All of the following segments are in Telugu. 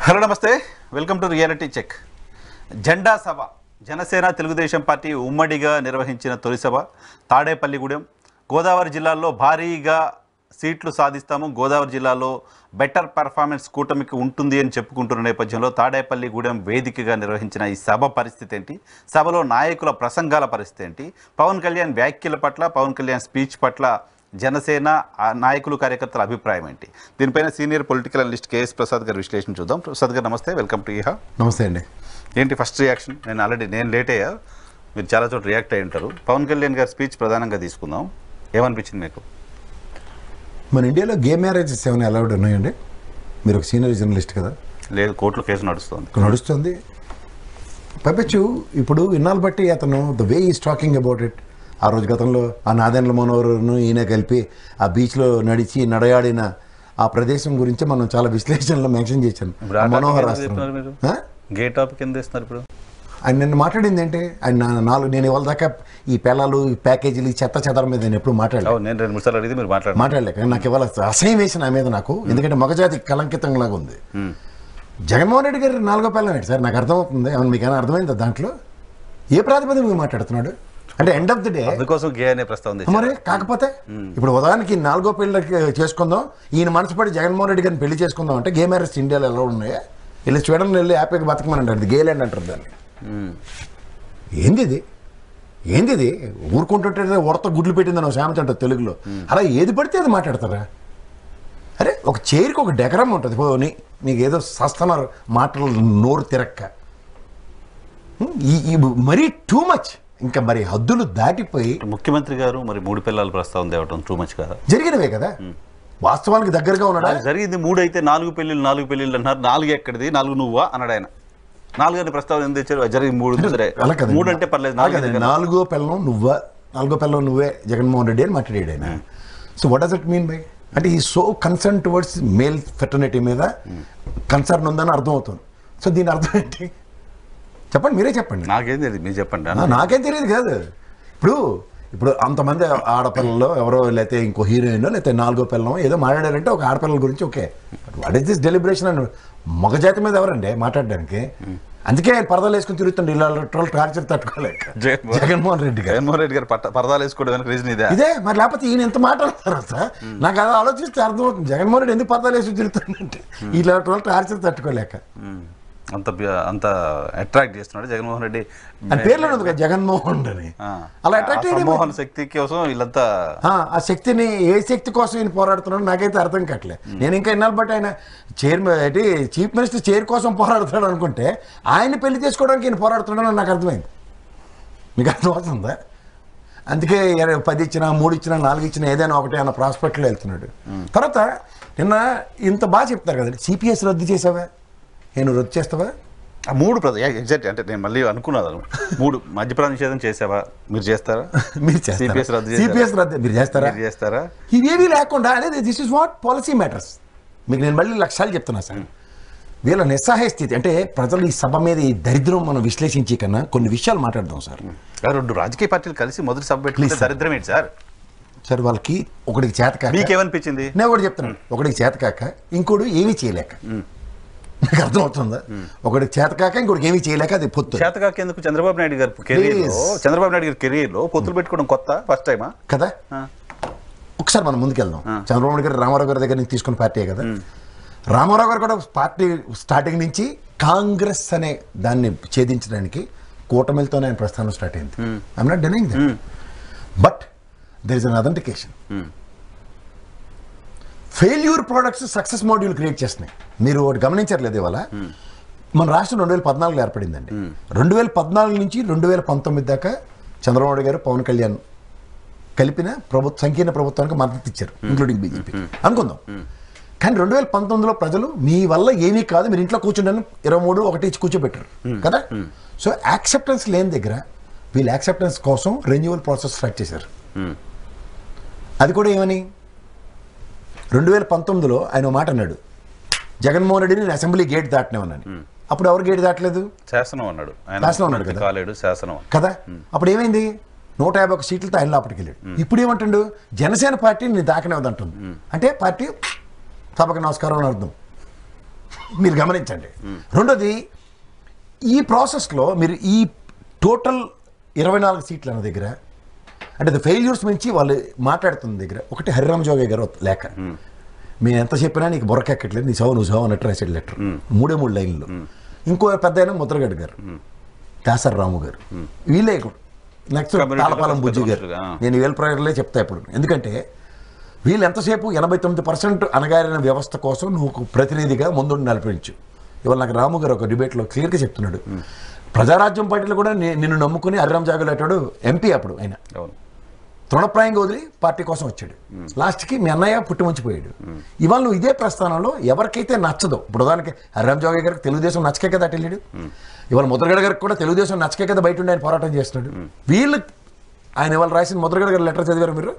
హలో నమస్తే వెల్కమ్ టు రియాలిటీ చెక్ జెండా సభ జనసేన తెలుగుదేశం పార్టీ ఉమ్మడిగా నిర్వహించిన తొలి సభ తాడేపల్లిగూడెం గోదావరి జిల్లాలో భారీగా సీట్లు సాధిస్తాము గోదావరి జిల్లాలో బెటర్ పర్ఫార్మెన్స్ కూటమికి ఉంటుంది అని చెప్పుకుంటున్న నేపథ్యంలో తాడేపల్లిగూడెం వేదికగా నిర్వహించిన ఈ సభ పరిస్థితి ఏంటి సభలో నాయకుల ప్రసంగాల పరిస్థితి ఏంటి పవన్ కళ్యాణ్ వ్యాఖ్యల పట్ల పవన్ కళ్యాణ్ స్పీచ్ పట్ల జనసేన ఆ నాయకులు కార్యకర్తల అభిప్రాయం ఏంటి దీనిపైన senior political analyst KS Prasad గారి విశ్లేషణ చూద్దాం ప్రసాద్ గారు నమస్తే వెల్కమ్ టు ఇహా నమస్తే అండి ఏంటి ఫస్ట్ రియాక్షన్ నేను ఆల్రెడీ నేను లేట్ అయ్యా మీరు చాలా చోట్ల రియాక్ట్ అయి ఉంటారు పవన్ కళ్యాణ్ గారి స్పీచ్ ప్రధానంగా తీసుకుందాం ఏమనిపించింది మీకు మన ఇండియాలో గే మ్యారేజెస్ ఏమైనా అలౌడ్ ఉన్నాయండి మీరు ఒక సీనియర్ జర్నలిస్ట్ కదా లేదు కోర్టులో కేసు నడుస్తుంది ఇక్కడ నడుస్తుంది పైపెచ్చు ఇప్పుడు ఇన్నాళ్ళు బట్టి అతను the way is talking about it ఆ రోజు గతంలో ఆ నాదెండ్ల మనోహరును ఈయన కలిపి ఆ బీచ్లో నడిచి నడయాడిన ఆ ప్రదేశం గురించి మనం చాలా విశ్లేషణలో మెన్షన్ చేశాను ఇప్పుడు ఆ ఆ మనోహర్ టాపిక్ ఎందుకు ఆశ్రమం. చెప్తున్నారు మీరు? ఆ? గే టాపిక్ ఎందుకు ఇస్తున్నారు ఇప్పుడు ఆయన నిన్న మాట్లాడింది ఏంటి ఆయన నా- నాలుగు నేను ఇవాళ దాకా ఈ పిల్లలు ఈ ప్యాకేజీలు ఈ చెత్త చెదరం మీద నేను ఎప్పుడు మాట్లాడలేదు అవును నేను రెండు మూడు సార్లు అడిగితే మీరు మాట్లాడారు మాట్లాడలేక నాకు ఇవాళ అసహ్యం వేసిన నా మీద నాకు ఎందుకంటే మగజాతి కలంకితం లాగా ఉంది జగన్మోహన్ రెడ్డి గారు నాలుగో పిల్లం ఏంటి సార్ నాకు అర్థమవుతుంది అవును మీకు ఏమైనా అర్థమైందా దాంట్లో ఏ ప్రాతిపదిక మీద మాట్లాడుతున్నాడు అంటే ఎండ్ ఆఫ్ ది డే అందుకోసం గే అనే ప్రస్తావన తెచ్చారు. మరి కాకపోతే ఇప్పుడు ఉదాహరణకి నాలుగో పెళ్లి చేసుకుందాం ఈయన మనసు పడి జగన్మోహన్ రెడ్డి గారిని పెళ్లి చేసుకుందాం అంటే గే మ్యారేజ్ ఇండియాలో ఎలా ఉన్నాయా వెళ్ళి స్వీడన్ వెళ్ళి హ్యాపీగా బతకమని అంటారు ఇది గేలాండ్ అంటారు దాన్ని మ్మ్. ఏంది ఇది ఏంది ఇది ఊరుకుంటుంటే ఉడత గుడ్లు పెట్టిందని సామెత అంటారు తెలుగులో అలా ఏది పడితే అది మాట్లాడతారా అరే ఒక చైర్కి ఒక డెకరం ఉంటుంది పోనీ మీకు ఏదో సస్తున్నారు మాటలు నోరు తిరక్క హ్మ్, ఈ ఈ మరీ టూ మచ్ ఇంకా మరి హద్దులు దాటిపోయి ముఖ్యమంత్రి గారు మరి మూడు పిల్లల ప్రస్తావన తేవటం టూ మచ్ కదా జరిగినవే కదా వాస్తవానికి దగ్గరగా ఉన్నాడా అది జరిగింది మూడు అయితే నాలుగు పెళ్ళిళ్ళు నాలుగు పెళ్ళిళ్ళు అన్నారు నాలుగు ఎక్కడిది నాలుగు నువ్వా అన్నాడు ఆయన నాలుగు అనే ప్రస్తావన ఎందుకు తెచ్చారు జరిగి మూడు ఉంది సరే అలా కదా మూడు అంటే పర్లేదు అలా నాలుగు కదా, ఎందుకు? నాలుగో పిల్లం నువ్వా నాలుగో పిల్లం నువ్వే జగన్మోహన్ రెడ్డి అని మాట్లాడాడు ఆయన so what does it mean by అంటే ఈ so concern towards male fraternity మీద కన్సర్న్ ఉందని అర్థం అవుతుంది సో దీని అర్థం ఏంటి చెప్పండి మీరే చెప్పండి నాకేం తెలియదు మీరు చెప్పండి ఆ, నాకేం తెలియదు కాదు ఇప్పుడు ఇప్పుడు అంతమంది ఆడపిల్లలు ఎవరో లేకపోతే ఇంకో హీరోయిన్ లేకపోతే నాలుగో పిల్లం ఏదో మాట్లాడారంటే ఒక ఆడపిల్లల గురించి okay what is this deliberation అని మగజాతి మీద ఎవరండి మాట్లాడడానికి అందుకే ఆయన పరదాలు వేసుకుని తిరుగుతుండే ఇలా టార్చర్ తట్టుకోలేక జగన్మోహన్ జగన్మోహన్ రెడ్డి గారు జగన్మోహన్ రెడ్డి గారు పట్ట పరదాలు వేసుకోవడం వెనక రీజన్ ఇదే ఇదే మరి లేకపోతే ఈయన ఎంత మాట్లాడతారు సార్ నాకు అది ఆలోచిస్తే అర్థమవుతుంది జగన్మోహన్ రెడ్డి ఎందుకు పరదాలు వేసి తిరుగుతుందంటే ఇలా టార్చర్ తట్టుకోలేక మ్మ్. అంత బ్య- అంత అట్రాక్ట్ చేస్తున్నాడు జగన్మోహన్ రెడ్డి అని పేర్లో ఉంది కదా జగన్మోహన్ అని ఆ. అలా అట్రాక్ట్ ఆ చేయడం సమ్మోహన్ శక్తి కోసం వీళ్ళంతా ఆ ఆ శక్తిని ఏ శక్తి కోసం ఈయన పోరాడుతున్నాడు నాకైతే అర్థం కావట్లే నేను ఇంకా ఇన్నాళ్ళు బట్టి ఆయన చైర్ ఏంటి చీఫ్ మినిస్టర్ చైర్ కోసం పోరాడుతున్నాడు అనుకుంటే ఆయన పెళ్లి చేసుకోవడానికి ఈయన పోరాడుతున్నాడు అని నాకు అర్థమైంది మీకు అర్థమవుతుందా అందుకే ఇర- పది ఇచ్చినా మూడు ఇచ్చినా నాలుగు ఇచ్చినా ఏదైనా ఒకటి అన్న ప్రాస్పెక్ట్లో వెళ్తున్నాడు తర్వాత నిన్న ఇంత బాగా చెప్తారు కదండి సిపిఎస్ రద్దు చేసావా నేను రద్దు చేస్తావా ఆ మూడు ప్రద ఎగ్జాక్ట్ అంటే నేను మళ్ళీ అనుకున్నాను మూడు మద్యప్రాణ నిషేధం చేసావా మీరు చేస్తారా మీరు CPS రద్దు చేశారా? సిపిఎస్ రద్దు మీరు చేస్తారా మీరు చేస్తారా ఇవేవి లేకుండా అనేది this is what policy matters మీకు నేను మళ్ళీ లక్ష్యాలు చెప్తున్నా సార్ వీళ్ళ నిస్సహాయ స్థితి అంటే ప్రజలు ఈ సభ మీద ఈ దరిద్రం మనం విశ్లేషించే కన్నా కొన్ని విషయాలు మాట్లాడదాం సార్ ఆ రెండు రాజకీయ పార్టీలు కలిసి మొదటి సభ పెట్టుకుంటే Please, sir. దరిద్రం ఏంటి సార్ సార్ వాళ్ళకి ఒకటికి చేతకాక మీకేమనిపించింది నేను ఒకటి చెప్తున్నాను ఒకటికి చేతకాక ఇంకోటి ఏమీ చేయలేక నాకు అర్థమవుతుందా ఒకటికి చేతకాక ఇంకోటికి ఏమీ చేయలేక అది పొత్తు చేతకాకేందుకు చంద్రబాబు నాయుడు గారి కెరీర్ లో Please. చంద్రబాబు నాయుడు గారి కెరీర్ లో పొత్తులు పెట్టుకోవడం కొత్త ఫస్ట్ టైమా కదా ఒకసారి మనం ముందుకెళ్దాం చంద్రబాబు నాయుడు గారు రామారావు గారి దగ్గర నుంచి తీసుకున్న పార్టీ కదా రామారావు గారు కూడా పార్టీ స్టార్టింగ్ నుంచి కాంగ్రెస్ అనే దాన్ని ఛేదించడానికి కూటమిలతోనే ఆయన ప్రస్థానం స్టార్ట్ అయింది I'm not denying that but there is an authentication failure products success module create చేస్తున్నాయి మీరు ఒకటి గమనించట్లేదు ఇవాళ మన రాష్ట్రం రెండు వేల పద్నాలుగులో ఏర్పడిందండి రెండు వేల పద్నాలుగు నుంచి రెండు వేల పంతొమ్మిది దాకా చంద్రబాబు నాయుడు గారు పవన్ కళ్యాణ్ కలిపిన ప్రభుత్వ సంకీర్ణ ప్రభుత్వానికి మద్దతు ఇచ్చారు ఇంక్లూడింగ్ బీజేపీ అనుకుందాం కానీ రెండు వేల పంతొమ్మిదిలో ప్రజలు మీ వల్ల ఏమీ కాదు మీరు ఇంట్లో కూర్చుంటాను ఇరవై మూడు ఒకటి ఇచ్చి కూర్చోబెట్టారు కదా సో యాక్సెప్టెన్స్ లేని దగ్గర వీళ్ళు యాక్సెప్టెన్స్ కోసం రెన్యువల్ ప్రాసెస్ స్టార్ట్ చేశారు అది కూడా ఏమని రెండు వేల పంతొమ్మిదిలో ఆయన ఓ మాట అన్నాడు జగన్మోహన్ రెడ్డిని నేను అసెంబ్లీ గేట్ దాటినామన్నాను అప్పుడు ఎవరు గేట్ దాటలేదు శాసనం అన్నాడు ఆయన శాసనం అన్నాడు కదా. కాలేడు శాసనం కదా అప్పుడు ఏమైంది నూట యాభై ఒక సీట్లతో ఆయన లోపలికి వెళ్ళాడు ఇప్పుడు ఏమంటుండు జనసేన పార్టీ నేను దాకనేవద్దంటుంది అంటే పార్టీ సభకు నమస్కారం అని అర్థం మీరు గమనించండి రెండోది ఈ ప్రాసెస్లో మీరు ఈ టోటల్ ఇరవై నాలుగు సీట్ల అన్న దగ్గర అంటే ద ఫెయిల్యూర్స్ నుంచి వాళ్ళు మాట్లాడుతున్న దగ్గర ఒకటి హరిరామ్ జోగయ్య గారు లేఖ మేము ఎంత చెప్పినా నీకు బొరకెక్కట్లేదు నీ సవ నువ్వు సవ అన్నట్టు రాసాడు లెటర్ మూడే మూడు లైన్లు ఇంకో పెద్ద ఆయన ముద్రగడ్డ గారు దాసర్ రాము గారు వీళ్ళే నెక్స్ట్ Community తాళపాలెం లో బుజ్జి గారు పెద్ద మనుషులుగా. నేను వేల ప్రయోగాలే చెప్తా ఇప్పుడు ఎందుకంటే వీళ్ళు ఎంతసేపు ఎనభై తొమ్మిది పర్సెంట్ అణగారిన వ్యవస్థ కోసం నువ్వు ఒక ప్రతినిధిగా ముందుండి నడిపించు ఇవాళ నాకు రాము గారు ఒక డిబేట్లో క్లియర్గా చెప్తున్నాడు ప్రజారాజ్యం పార్టీలో కూడా నే- నిన్ను నమ్ముకుని హరిరామ్ జాగలేటాడు ఎంపీ అప్పుడు ఆయన అవును తృణప్రాయంగా వదిలి పార్టీ కోసం వచ్చాడు లాస్ట్కి మీ అన్నయ్య పుట్టిమంచిపోయాడు ఇవాళ నువ్వు ఇదే ప్రస్థానంలో ఎవరికైతే నచ్చదో ఇప్పుడు ఉదాహరణకి హరిరామ్ జోగి గారికి తెలుగుదేశం నచ్చకే కదా అటు వెళ్ళాడు ఇవాళ ముద్రగడ గారికి కూడా తెలుగుదేశం నచ్చకే కదా బయట ఉండి ఆయన పోరాటం చేస్తున్నాడు వీళ్ళు ఆయన ఇవాళ రాసిన ముద్రగడ గారి లెటర్ చదివారు మీరు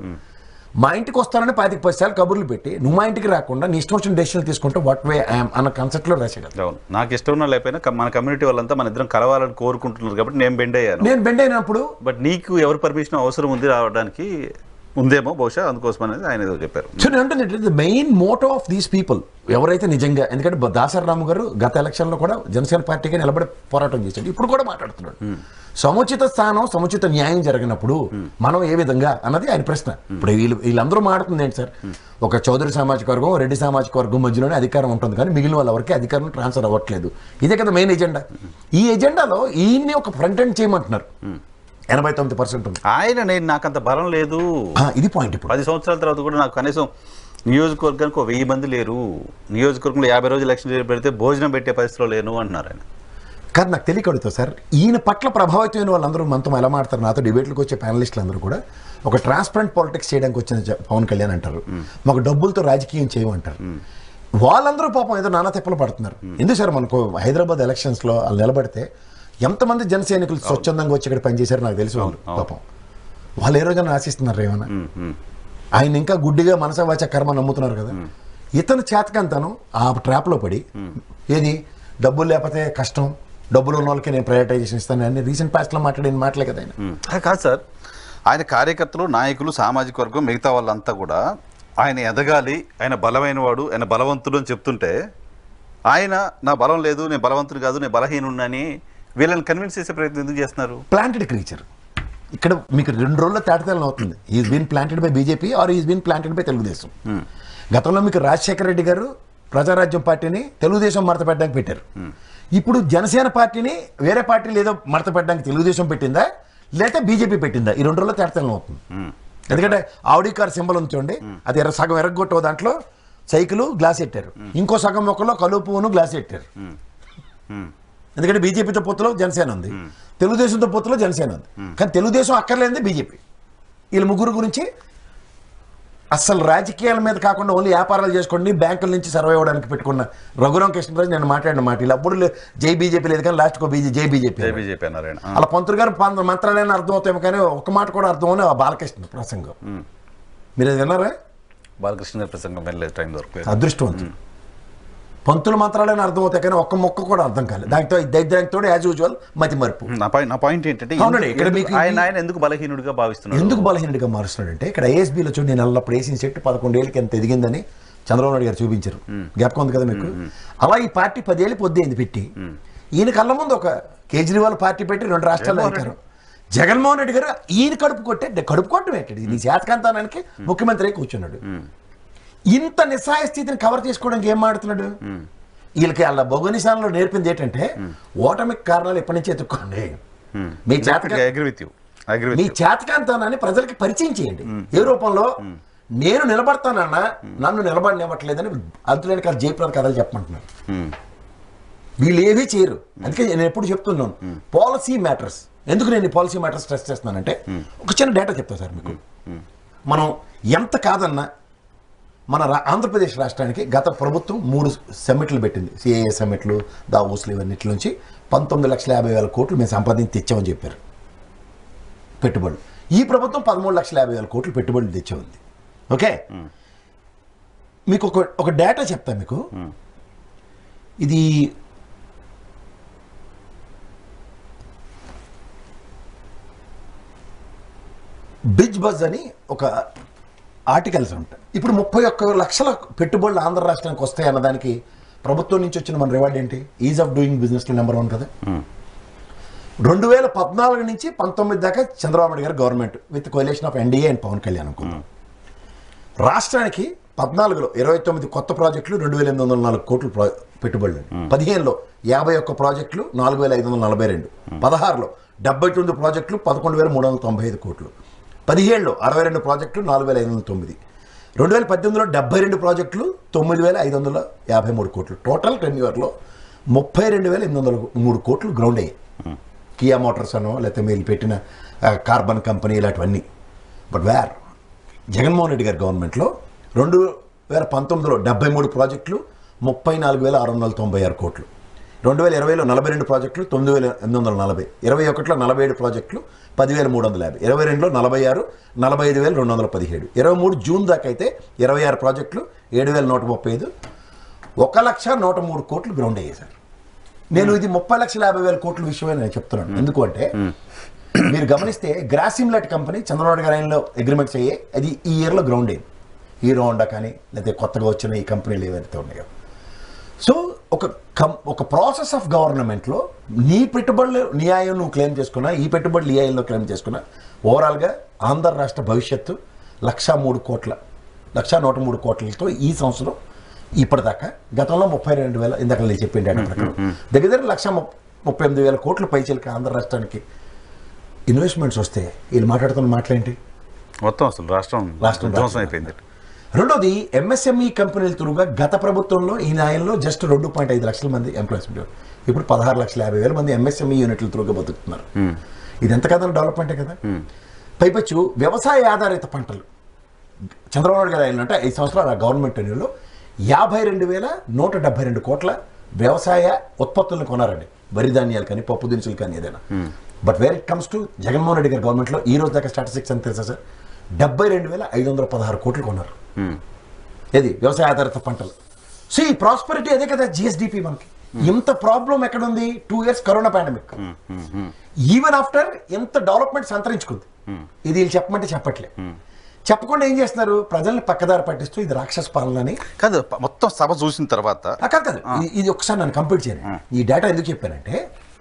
మా ఇంటికి వస్తానని పాతిక పది సార్లు కబుర్లు పెట్టి నువ్వు మా ఇంటికి రాకుండా నీ ఇష్టం వచ్చిన డెసిషన్ తీసుకుంటే వాట్ వే ఐఎమ్ అన్న కాన్సెప్ట్లో రాశాడు అవును నాకు ఇష్టం ఉన్నా లేకపోయినా క- మన కమ్యూనిటీ వాళ్ళంతా మన ఇద్దరం కలవాలని కోరుకుంటున్నారు కాబట్టి నేను బెండ్ అయ్యాను నేను బెండ్ అయినప్పుడు బట్ నీకు ఎవరి పర్మిషన్ అవసరం ఉంది రావడానికి ఉందేమో బహుశా అందుకోసం అనేది ఆయన ఏదో చెప్పారు సో నేను అంటుంది the main motto of these people ఎవరైతే నిజంగా ఎందుకంటే బ- దాసరి రాము గారు గత ఎలక్షన్లో కూడా జనసేన పార్టీకి నిలబడి పోరాటం చేశాడు ఇప్పుడు కూడా మాట్లాడుతున్నాడు సముచిత స్థానం సముచిత న్యాయం జరిగినప్పుడు మనం ఏ విధంగా అన్నది ఆయన ప్రశ్న ఇప్పుడు వీళ్ళు వీళ్ళందరూ మాట్లాడుతుంది ఏంటి సార్ ఒక చౌదరి సామాజిక వర్గం రెడ్డి సామాజిక వర్గం మధ్యలోనే అధికారం ఉంటుంది కానీ మిగిలిన వాళ్ళ వరకే అధికారం ట్రాన్స్ఫర్ అవ్వట్లేదు ఇదే కదా మెయిన్ ఎజెండా ఈ ఎజెండాలో ఈయన్ని ఒక ఫ్రంట్ ఎండ్ చేయమంటున్నారు ఎనభై తొమ్మిది పర్సెంట్ ఉంది ఆయన నేను నాకు అంత బలం లేదు ఆ, ఇది పాయింట్ ఇప్పుడు పది సంవత్సరాల తర్వాత కూడా నాకు కనీసం నియోజకవర్గానికి ఒక వెయ్యి మంది లేరు నియోజకవర్గంలో యాభై రోజులు ఎలక్షన్ పెడితే భోజనం పెట్టే పరిస్థితిలో లేను అంటున్నారు ఆయన కాదు నాకు తెలియకడుగుతా సార్ ఈయన పట్ల ప్రభావితమైన వాళ్ళందరూ మనతో ఎలా మాడతారు నాతో డిబేట్లకు వచ్చే ప్యానలిస్టులు అందరూ కూడా ఒక ట్రాన్స్పరెంట్ పాలిటిక్స్ చేయడానికి వచ్చిన జ- పవన్ కళ్యాణ్ అంటారు మాకు డబ్బులతో రాజకీయం చేయమంటారు వాళ్ళందరూ పాపం ఏదో నానా తిప్పలు పడుతున్నారు ఎందుకు సార్ మనకు హైదరాబాద్ ఎలక్షన్స్లో వాళ్ళు నిలబడితే ఎంతమంది జన సైనికులు స్వచ్ఛందంగా వచ్చి ఇక్కడ పనిచేశారు నాకు తెలుసు వాళ్ళు పాపం వాళ్ళు ఏ రోజైనా ఆశిస్తున్నారు ఏమైనా ఉమ్, ఉమ్. ఆయన ఇంకా గుడ్డిగా మనస వాచ కర్మ నమ్ముతున్నారు కదా ఇతను చేతకంతను ఆ ట్రాప్లో పడి ఏది డబ్బులు లేకపోతే కష్టం డబ్బులు ఉన్న వాళ్ళకి నేను ప్రయారిటైజేషన్ ఇస్తాను అని రీసెంట్ పాస్ట్లో మాట్లాడిన మాటలే కదా ఆయన ఉమ్. అది కాదు సార్ ఆయన కార్యకర్తలు నాయకులు సామాజిక వర్గం మిగతా వాళ్ళంతా కూడా ఆయన ఎదగాలి ఆయన బలమైన వాడు ఆయన బలవంతుడు అని చెప్తుంటే ఆయన నా బలం లేదు నేను బలవంతుడు కాదు నేను బలహీనుడిని వీళ్ళని కన్విన్స్ చేసే ప్రయత్నం ఎందుకు చేస్తున్నారు ప్లాంటెడ్ క్రీచర్ ఇక్కడ మీకు రెండు రోజుల్లో తేటతెల్లం అవుతుంది is been planted by BJP or is been planted by Telugu Desam గతంలో మీకు రాజశేఖర రెడ్డి గారు ప్రజారాజ్యం పార్టీని తెలుగుదేశం మడత పెట్టడానికి పెట్టారు ఇప్పుడు జనసేన పార్టీని వేరే పార్టీలు ఏదో మడత పెట్టడానికి తెలుగుదేశం పెట్టిందా లేకపోతే బీజేపీ పెట్టిందా ఈ రెండు రోజుల్లో తేటతెల్లం అవుతుంది ఎందుకంటే ఆడి కార్ సింబల్ ఉంచండి అది ఎర్ర సగం ఎర్రగొట్టో దాంట్లో సైకిల్ గ్లాస్ పెట్టారు ఇంకో సగం మొక్కలో కలుపు పువ్వును గ్లాస్ పెట్టారు ఉమ్. ఎందుకంటే బీజేపీతో పొత్తులో జనసేన ఉంది తెలుగుదేశంతో పొత్తులో జనసేన ఉంది కానీ తెలుగుదేశం అక్కర్లేనిది బీజేపీ వీళ్ళ ముగ్గురు గురించి అసలు రాజకీయాల మీద కాకుండా ఓన్లీ వ్యాపారాలు చేసుకోండి బ్యాంకుల నుంచి సర్వే అవ్వడానికి పెట్టుకున్న రఘురాం కృష్ణరాజు నేను మాట్లాడిన మాట వీళ్ళు అప్పుడు లే- జై బీజేపీ లేదు కానీ లాస్ట్కో బీజే జై బీజేపీ జై బీజేపీ అన్నారు ఆయన ఆ. అలా పంతులు గారు పంత మంత్రాలైనా అర్థం అవుతాయేమో కానీ ఒక మాట కూడా అర్థం అవునే ఆ బాలకృష్ణ ప్రసంగం మీరు అది విన్నారా బాలకృష్ణ గారి ప్రసంగం వెళ్ళలేదు టైం దొరకలేదు అదృష్టవంతులు పంతుల మంత్రాలైనా అర్థం అవుతాయి కానీ ఒక్క మొక్క కూడా అర్థం కాలేదు దాంతో దైద్యంతో యాజ్ యూజువల్ మతి మరుపు నా పాయింట్ నా పాయింట్ ఏంటంటే అవునండి, ఎందుకు- ఇక్కడ ఎందుకు మీకు ఆయన ఈ- ఆయన ఎందుకు బలహీనుడిగా భావిస్తున్నాడు ఎందుకు బలహీనుడిగా మారుస్తున్నాడంటే ఇక్కడ ఏఎస్బీలో చూడండి నేను అల్లప్పుడు వేసిన చెట్టు పదకొండేళ్ళకి ఎంత ఎదిగిందని చంద్రబాబు నాయుడు గారు చూపించారు జ్ఞాపకం ఉంది కదా మీకు అలా ఈ పార్టీ పదేళ్ళు పొద్దుంది పెట్టి ఈయన కళ్ళ ముందు ఒక కేజ్రీవాల్ పార్టీ పెట్టి రెండు రాష్ట్రాల్లో అధికారం జగన్మోహన్ రెడ్డి గారు ఈయన కడుపు కొట్టే కడుపు కొట్టడం ఏంటండి నీ శాతకాంతానానికి ముఖ్యమంత్రి అయి కూర్చున్నాడు ఇంత నిస్సహాయ స్థితిని కవర్ చేసుకోవడానికి ఏం మాడుతున్నాడు వీళ్ళకి వాళ్ళ బొగనిశాలలో నేర్పింది ఏంటంటే ఓటమికి కారణాలు ఎప్పటి నుంచి ఎత్తుక్కోండి మీ చేతక agree with you agree me with చేతకాంతానాన్ని ప్రజలకి పరిచయం చేయండి ఏ రూపంలో నేను నిలబడతానన్నా నన్ను నిలబడనివ్వట్లేదని అంతులేని కథ జయప్రద కథలు చెప్పమంటున్నారు వీళ్ళు ఏవీ చేయరు అందుకే నేను ఎప్పుడు చెప్తున్నాను పాలసీ మ్యాటర్స్ ఎందుకు నేను ఈ పాలసీ మ్యాటర్స్ స్ట్రెస్ చేస్తున్నానంటే ఒక చిన్న డేటా చెప్తా సార్ మీకు మనం ఎంత కాదన్నా మన రా- ఆంధ్రప్రదేశ్ రాష్ట్రానికి గత ప్రభుత్వం మూడు సమ్మిట్లు పెట్టింది సిఏఏ సమ్మిట్లు దావోస్లు ఇవన్నిటి నుంచి పంతొమ్మిది లక్షల యాభై వేల కోట్లు మేము సంపాదించి తెచ్చామని చెప్పారు పెట్టుబడులు ఈ ప్రభుత్వం పదమూడు లక్షల యాభై వేల కోట్లు పెట్టుబడులు తెచ్చే ఉంది ఓకే మీకు ఒక ఒక డేటా చెప్తా మీకు ఇది బిజ్ బజ్ అని ఒక ఆర్టికల్స్ ఉంటాయి ఇప్పుడు ముప్పై ఒక్క లక్షల పెట్టుబడులు ఆంధ్ర రాష్ట్రానికి వస్తాయి అన్నదానికి ప్రభుత్వం నుంచి వచ్చిన మన రివార్డ్ ఏంటి ఈజ్ ఆఫ్ డూయింగ్ బిజినెస్ లో నెంబర్ వన్ కదా రెండు వేల పద్నాలుగు నుంచి పంతొమ్మిది దాకా చంద్రబాబు నాయుడు గారు government with coalition of NDA and Pawan Kalyan అనుకుందాం రాష్ట్రానికి పద్నాలుగులో ఇరవై తొమ్మిది కొత్త ప్రాజెక్టులు రెండు వేల ఎనిమిది వందల నాలుగు కోట్లు ప్రా- పెట్టుబడులు పదిహేనులో యాభై ఒక్క ప్రాజెక్టులు నాలుగు వేల ఐదు వందల నలభై రెండు పదహారులో డెబ్బై తొమ్మిది ప్రాజెక్టులు పదకొండు వేల మూడు వందల తొంభై ఐదు కోట్లు పదిహేడులో అరవై రెండు ప్రాజెక్టులు నాలుగు వేల ఐదు వందల తొమ్మిది రెండు వేల పద్దెనిమిదిలో డెబ్బై రెండు ప్రాజెక్టులు తొమ్మిది వేల ఐదు వందల యాభై మూడు కోట్లు టోటల్ టెన్ ఇయర్లో ముప్పై రెండు వేల ఎనిమిది వందల మూడు కోట్లు గ్రౌండ్ అయ్యాయి కియా మోటార్స్ అనో లేకపోతే మీరు పెట్టిన ఆ, కార్బన్ కంపెనీ ఇలాంటివన్నీ బట్ వేర్ జగన్మోహన్ రెడ్డి గారి గవర్నమెంట్లో రెండు వేల పంతొమ్మిదిలో డెబ్బై మూడు ప్రాజెక్టులు ముప్పై నాలుగు వేల ఆరు వందల తొంభై ఆరు కోట్లు రెండు వేల ఇరవైలో నలభై రెండు ప్రాజెక్టులు తొమ్మిది వేల ఎనిమిది వందల నలభై ఇరవై ఒకటిలో నలభై ఏడు ప్రాజెక్టులు పదివేల మూడు వందల యాభై ఇరవై రెండులో నలభై ఆరు నలభై ఐదు వేల రెండు వందల పదిహేడు ఇరవై మూడు జూన్ దాకా అయితే ఇరవై ఆరు ప్రాజెక్టులు ఏడు వేల నూట ముప్పై ఐదు ఒక లక్ష నూట మూడు కోట్లు గ్రౌండ్ అయ్యాయి సార్ నేను ఇది ముప్పై లక్షల యాభై వేల కోట్ల విషయమే నేను చెప్తున్నాను ఎందుకు అంటే మీరు గమనిస్తే గ్రాసిమ్లెట్ కంపెనీ చంద్రబాబు గారి ఆయనలో అగ్రిమెంట్స్ అయ్యాయి అది ఈ ఇయర్లో గ్రౌండ్ అయింది హీరో హోండా కానీ లేకపోతే కొత్తగా వచ్చిన ఈ కంపెనీలు ఏవైతే ఉన్నాయో సో ఒక కం ఒక ప్రాసెస్ ఆఫ్ గవర్నమెంట్లో నీ పెట్టుబడులు నీ ఆయం నువ్వు క్లెయిమ్ చేసుకున్నా ఈ పెట్టుబడులు ఈ ఆయంలో క్లెయిమ్ చేసుకున్నా ఓవరాల్గా ఆంధ్ర రాష్ట్ర భవిష్యత్తు లక్షా మూడు కోట్ల లక్షా నూట మూడు కోట్లతో ఈ సంవత్సరం ఇప్పటిదాకా గతంలో ముప్పై రెండు వేల ఇందాక నేను చెప్పిన డేటా ప్రకారం దగ్గర దగ్గర లక్ష ముప్- ముప్పై ఎనిమిది వేల కోట్ల పైచలకి ఆంధ్ర రాష్ట్రానికి ఇన్వెస్ట్మెంట్స్ వస్తే వీళ్ళు మాట్లాడుతున్న మాటలేంటి మొత్తం అసలు రాష్ట్రం రాష్ట్రం ధ్వంసం అయిపోయింది రెండోది ఎంఎస్ఎంఈ కంపెనీల తురుగా గత ప్రభుత్వంలో ఈ న్యాయంలో జస్ట్ రెండు పాయింట్ ఐదు లక్షల మంది ఎంప్లాయీస్ ఉండేవారు ఇప్పుడు పదహారు లక్షల యాభై వేల మంది ఎంఎస్ఎంఈ యూనిట్ల తురుగా బతుకుతున్నారు ఇది ఎంత కదా డెవలప్మెంటే కదా పైపచ్చు వ్యవసాయ ఆధారిత పంటలు చంద్రబాబు నాయుడు గారు ఆయన అంటే ఐదు సంవత్సరాల గవర్నమెంట్ టెన్యూర్లో యాభై రెండు వేల నూట డెబ్బై రెండు కోట్ల వ్యవసాయ ఉత్పత్తులను కొనారండి వరి ధాన్యాలు కానీ పప్పు దినుసులు కానీ ఏదైనా but where it comes to Jaganmohan Reddy గారి గవర్నమెంట్లో ఈ రోజు దాకా స్టాటిస్టిక్స్ ఎంత తెలుసా సార్ డెబ్బై రెండు వేల ఐదు వందల పదహారు కోట్లు కొన్నారు ఏది వ్యవసాయ ఆధారిత పంటలు సో ఈ ప్రాస్పరిటీ అదే కదా జిఎస్డిపి మనకి ఇంత ప్రాబ్లం ఎక్కడుంది two years corona pandemic even after ఎంత డెవలప్మెంట్ సంతరించుకుంది ఇది వీళ్ళు చెప్పమంటే చెప్పట్లే చెప్పకుండా ఏం చేస్తున్నారు ప్రజల్ని పక్కదారి పట్టిస్తూ ఇది రాక్షస పాలన అని కాదు ప- మొత్తం సభ చూసిన తర్వాత ఆ, కాదు కాదు ఇది- ఇది ఒకసారి నన్ను కంప్లీట్ చేయండి ఈ డేటా ఎందుకు చెప్పానంటే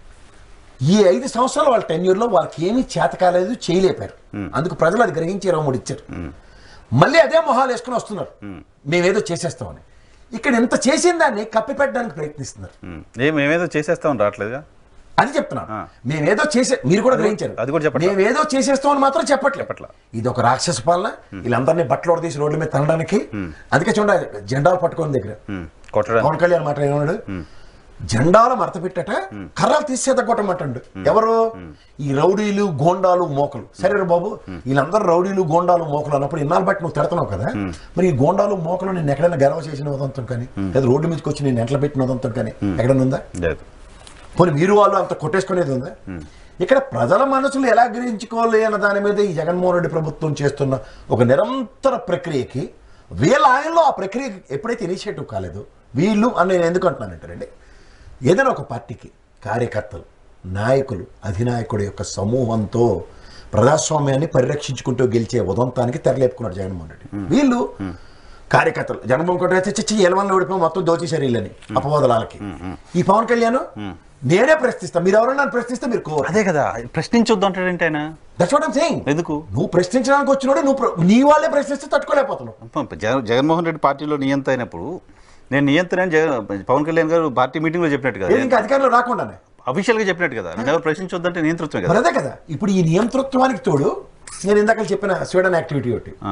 ఈ ఐదు సంవత్సరాలు వాళ్ళ టెన్యూర్లో వాళ్ళకి ఏమీ చేత కాలేదు చేయలేపారు అందుకు ప్రజలు అది గ్రహించి ఇరవై మూడు ఇచ్చారు మళ్ళీ అదే మొహాలు వేసుకుని వస్తున్నారు మేమేదో చేసేస్తామని ఇక్కడ ఇంత చేసిన దాన్ని కప్పిపెట్టడానికి ప్రయత్నిస్తున్నారు ఉమ్, ఏం మేమేదో చేసేస్తామని రావట్లేదుగా అది చెప్తున్నాను ఆ. మేమేదో చేసే మీరు కూడా గ్రహించారు అది కూడా చెప్పట్లా. మేమేదో చేసేస్తామని మాత్రం చెప్పట్లే చెప్పట్లా. ఇది ఒక రాక్షస పాలన వీళ్ళందరినీ బట్టలు తీసి రోడ్ల మీద తనడానికి అందుకే చూడండి జెండాలు పట్టుకోని దగ్గర ఉమ్, కొట్టడానికి పవన్ కళ్యాణ్ మాట ఏమన్నాడు జెండాలు మడత పెట్టట కర్రలు తీసేత కొట్టమంటాడు ఎవరు ఈ రౌడీలు గోండాలు మోకలు సరే రా బాబు వీళ్ళందరూ రౌడీలు గోండాలు మోకలు అన్నప్పుడు ఇన్నాళ్ళు బట్టి నువ్వు తిడుతున్నావు కదా మరి ఈ గోండాలు మోకలు నేను ఎక్కడైనా గర్వ చేసిన ఉదంతం కానీ లేదా రోడ్డు మీదకి వచ్చి నేను ఎంటలు పెట్టిన ఉదంతం కానీ ఎక్కడైనా ఉందా లేదు పోనీ మీరు వాళ్ళు అంత కొట్టేసుకునేది ఉందా ఇక్కడ ప్రజల మనసులు ఎలా గ్రహించుకోవాలి అన్న దాని మీద ఈ జగన్మోహన్ రెడ్డి ప్రభుత్వం చేస్తున్న ఒక నిరంతర ప్రక్రియకి వీళ్ళ ఆయనలో ఆ ప్రక్రియ ఎప్పుడైతే ఇనిషియేటివ్ కాలేదు వీళ్ళు అని నేను ఎందుకు అంటున్నానంటారండి ఏదైనా ఒక పార్టీకి కార్యకర్తలు నాయకులు అధినాయకుడి యొక్క సమూహంతో ప్రజాస్వామ్యాన్ని పరిరక్షించుకుంటూ గెలిచే ఉదంతానికి తెరలేపుకున్నాడు జగన్మోహన్ రెడ్డి వీళ్ళు కార్యకర్తలు జగన్మోహన్ రెడ్డి అయితే చిచ్చి ఎలవన్లో ఓడిపోయి మొత్తం దోచేశారు వీళ్ళని అపవాదులకి ఈ పవన్ కళ్యాణ్ నేనే ప్రశ్నిస్తా మీరు ఎవరన్నా నన్ను ప్రశ్నిస్తే మీరు కోరు అదే కదా ప్రశ్నించొద్దు అంటాడంటే ఆయన దట్స్ వాట్ ఐమ్ సేయింగ్ ఎందుకు నువ్వు ప్రశ్నించడానికి వచ్చినోడు నువ్వు ప్ర- నీ వాళ్ళే ప్రశ్నిస్తే తట్టుకోలేకపోతున్నావు అప్ప, జగన్ జగన్మోహన్ రెడ్డి పార్టీలో నియంత అయినప్పుడు నేను నియంత్రణ అని జగన్ పవన్ కళ్యాణ్ గారు పార్టీ మీటింగ్లో చెప్పినట్టు కదా ఏది ఇంకా అధికారంలో రాకుండానే అఫీషియల్గా చెప్పినట్టు కదా నేను ఎవరు ప్రశ్నించొద్దంటే నియంత్రించే మరి కదా అదే కదా ఇప్పుడు ఈ నియంతృత్వానికి తోడు నేను ఇందాక చెప్పిన స్వీడన్ యాక్టివిటీ ఒకటి ఆ.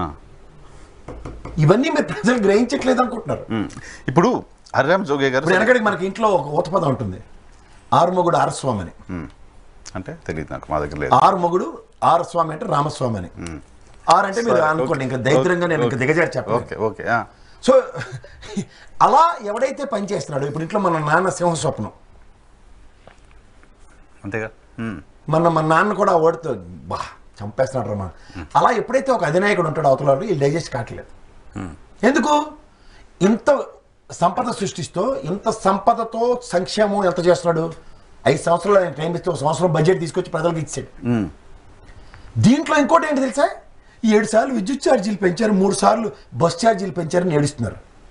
ఇవన్నీ మీరు ప్రజలు గ్రహించట్లేదు అనుకుంటున్నారు ఉమ్. ఇప్పుడు హరిరామ్ జోగే గారు ఇప్పుడు వెనకడికి మనకి ఇంట్లో ఒక ఊతపదం ఉంటుంది ఆరుమొగుడు ఆరస్వామి అని ఉమ్. అంటే తెలియదు నాకు మా దగ్గర లేదు ఆరుమొగుడు ఆరస్వామి అంటే రామస్వామి అని ఆరు అంటే మీరు సరే, అనుకోండి ఓకే. ఇంకా దరిద్రంగా నేను ఇంకా ఓకే. దిగజారి చెప్పాను ఓకే ఓకే ఆ. సో అలా ఎవడైతే పనిచేస్తున్నాడో ఇప్పుడు ఇంట్లో మన నాన్న సింహ స్వప్నం అంతేగా ఉమ్. మన మన నాన్న కూడా ఓడితో బా చంపేస్తున్నాడు రమ్మా అలా ఎప్పుడైతే ఒక అధినాయకుడు ఉంటాడో అవతల వాళ్ళు వీళ్ళు డైజెస్ట్ కావట్లేదు ఎందుకు ఇంత సంపద సృష్టిస్తూ ఇంత సంపదతో సంక్షేమం ఎంత చేస్తున్నాడు ఐదు సంవత్సరాలు ఆయన టైం ఇస్తే ఒక సంవత్సరం బడ్జెట్ తీసుకొచ్చి ప్రజలకు ఇచ్చాడు ఉమ్. దీంట్లో ఇంకోటి ఏంటి తెలుసా ఈ ఏడు సార్లు విద్యుత్ ఛార్జీలు పెంచారు మూడు సార్లు బస్ ఛార్జీలు పెంచారని ఏడుస్తున్నారు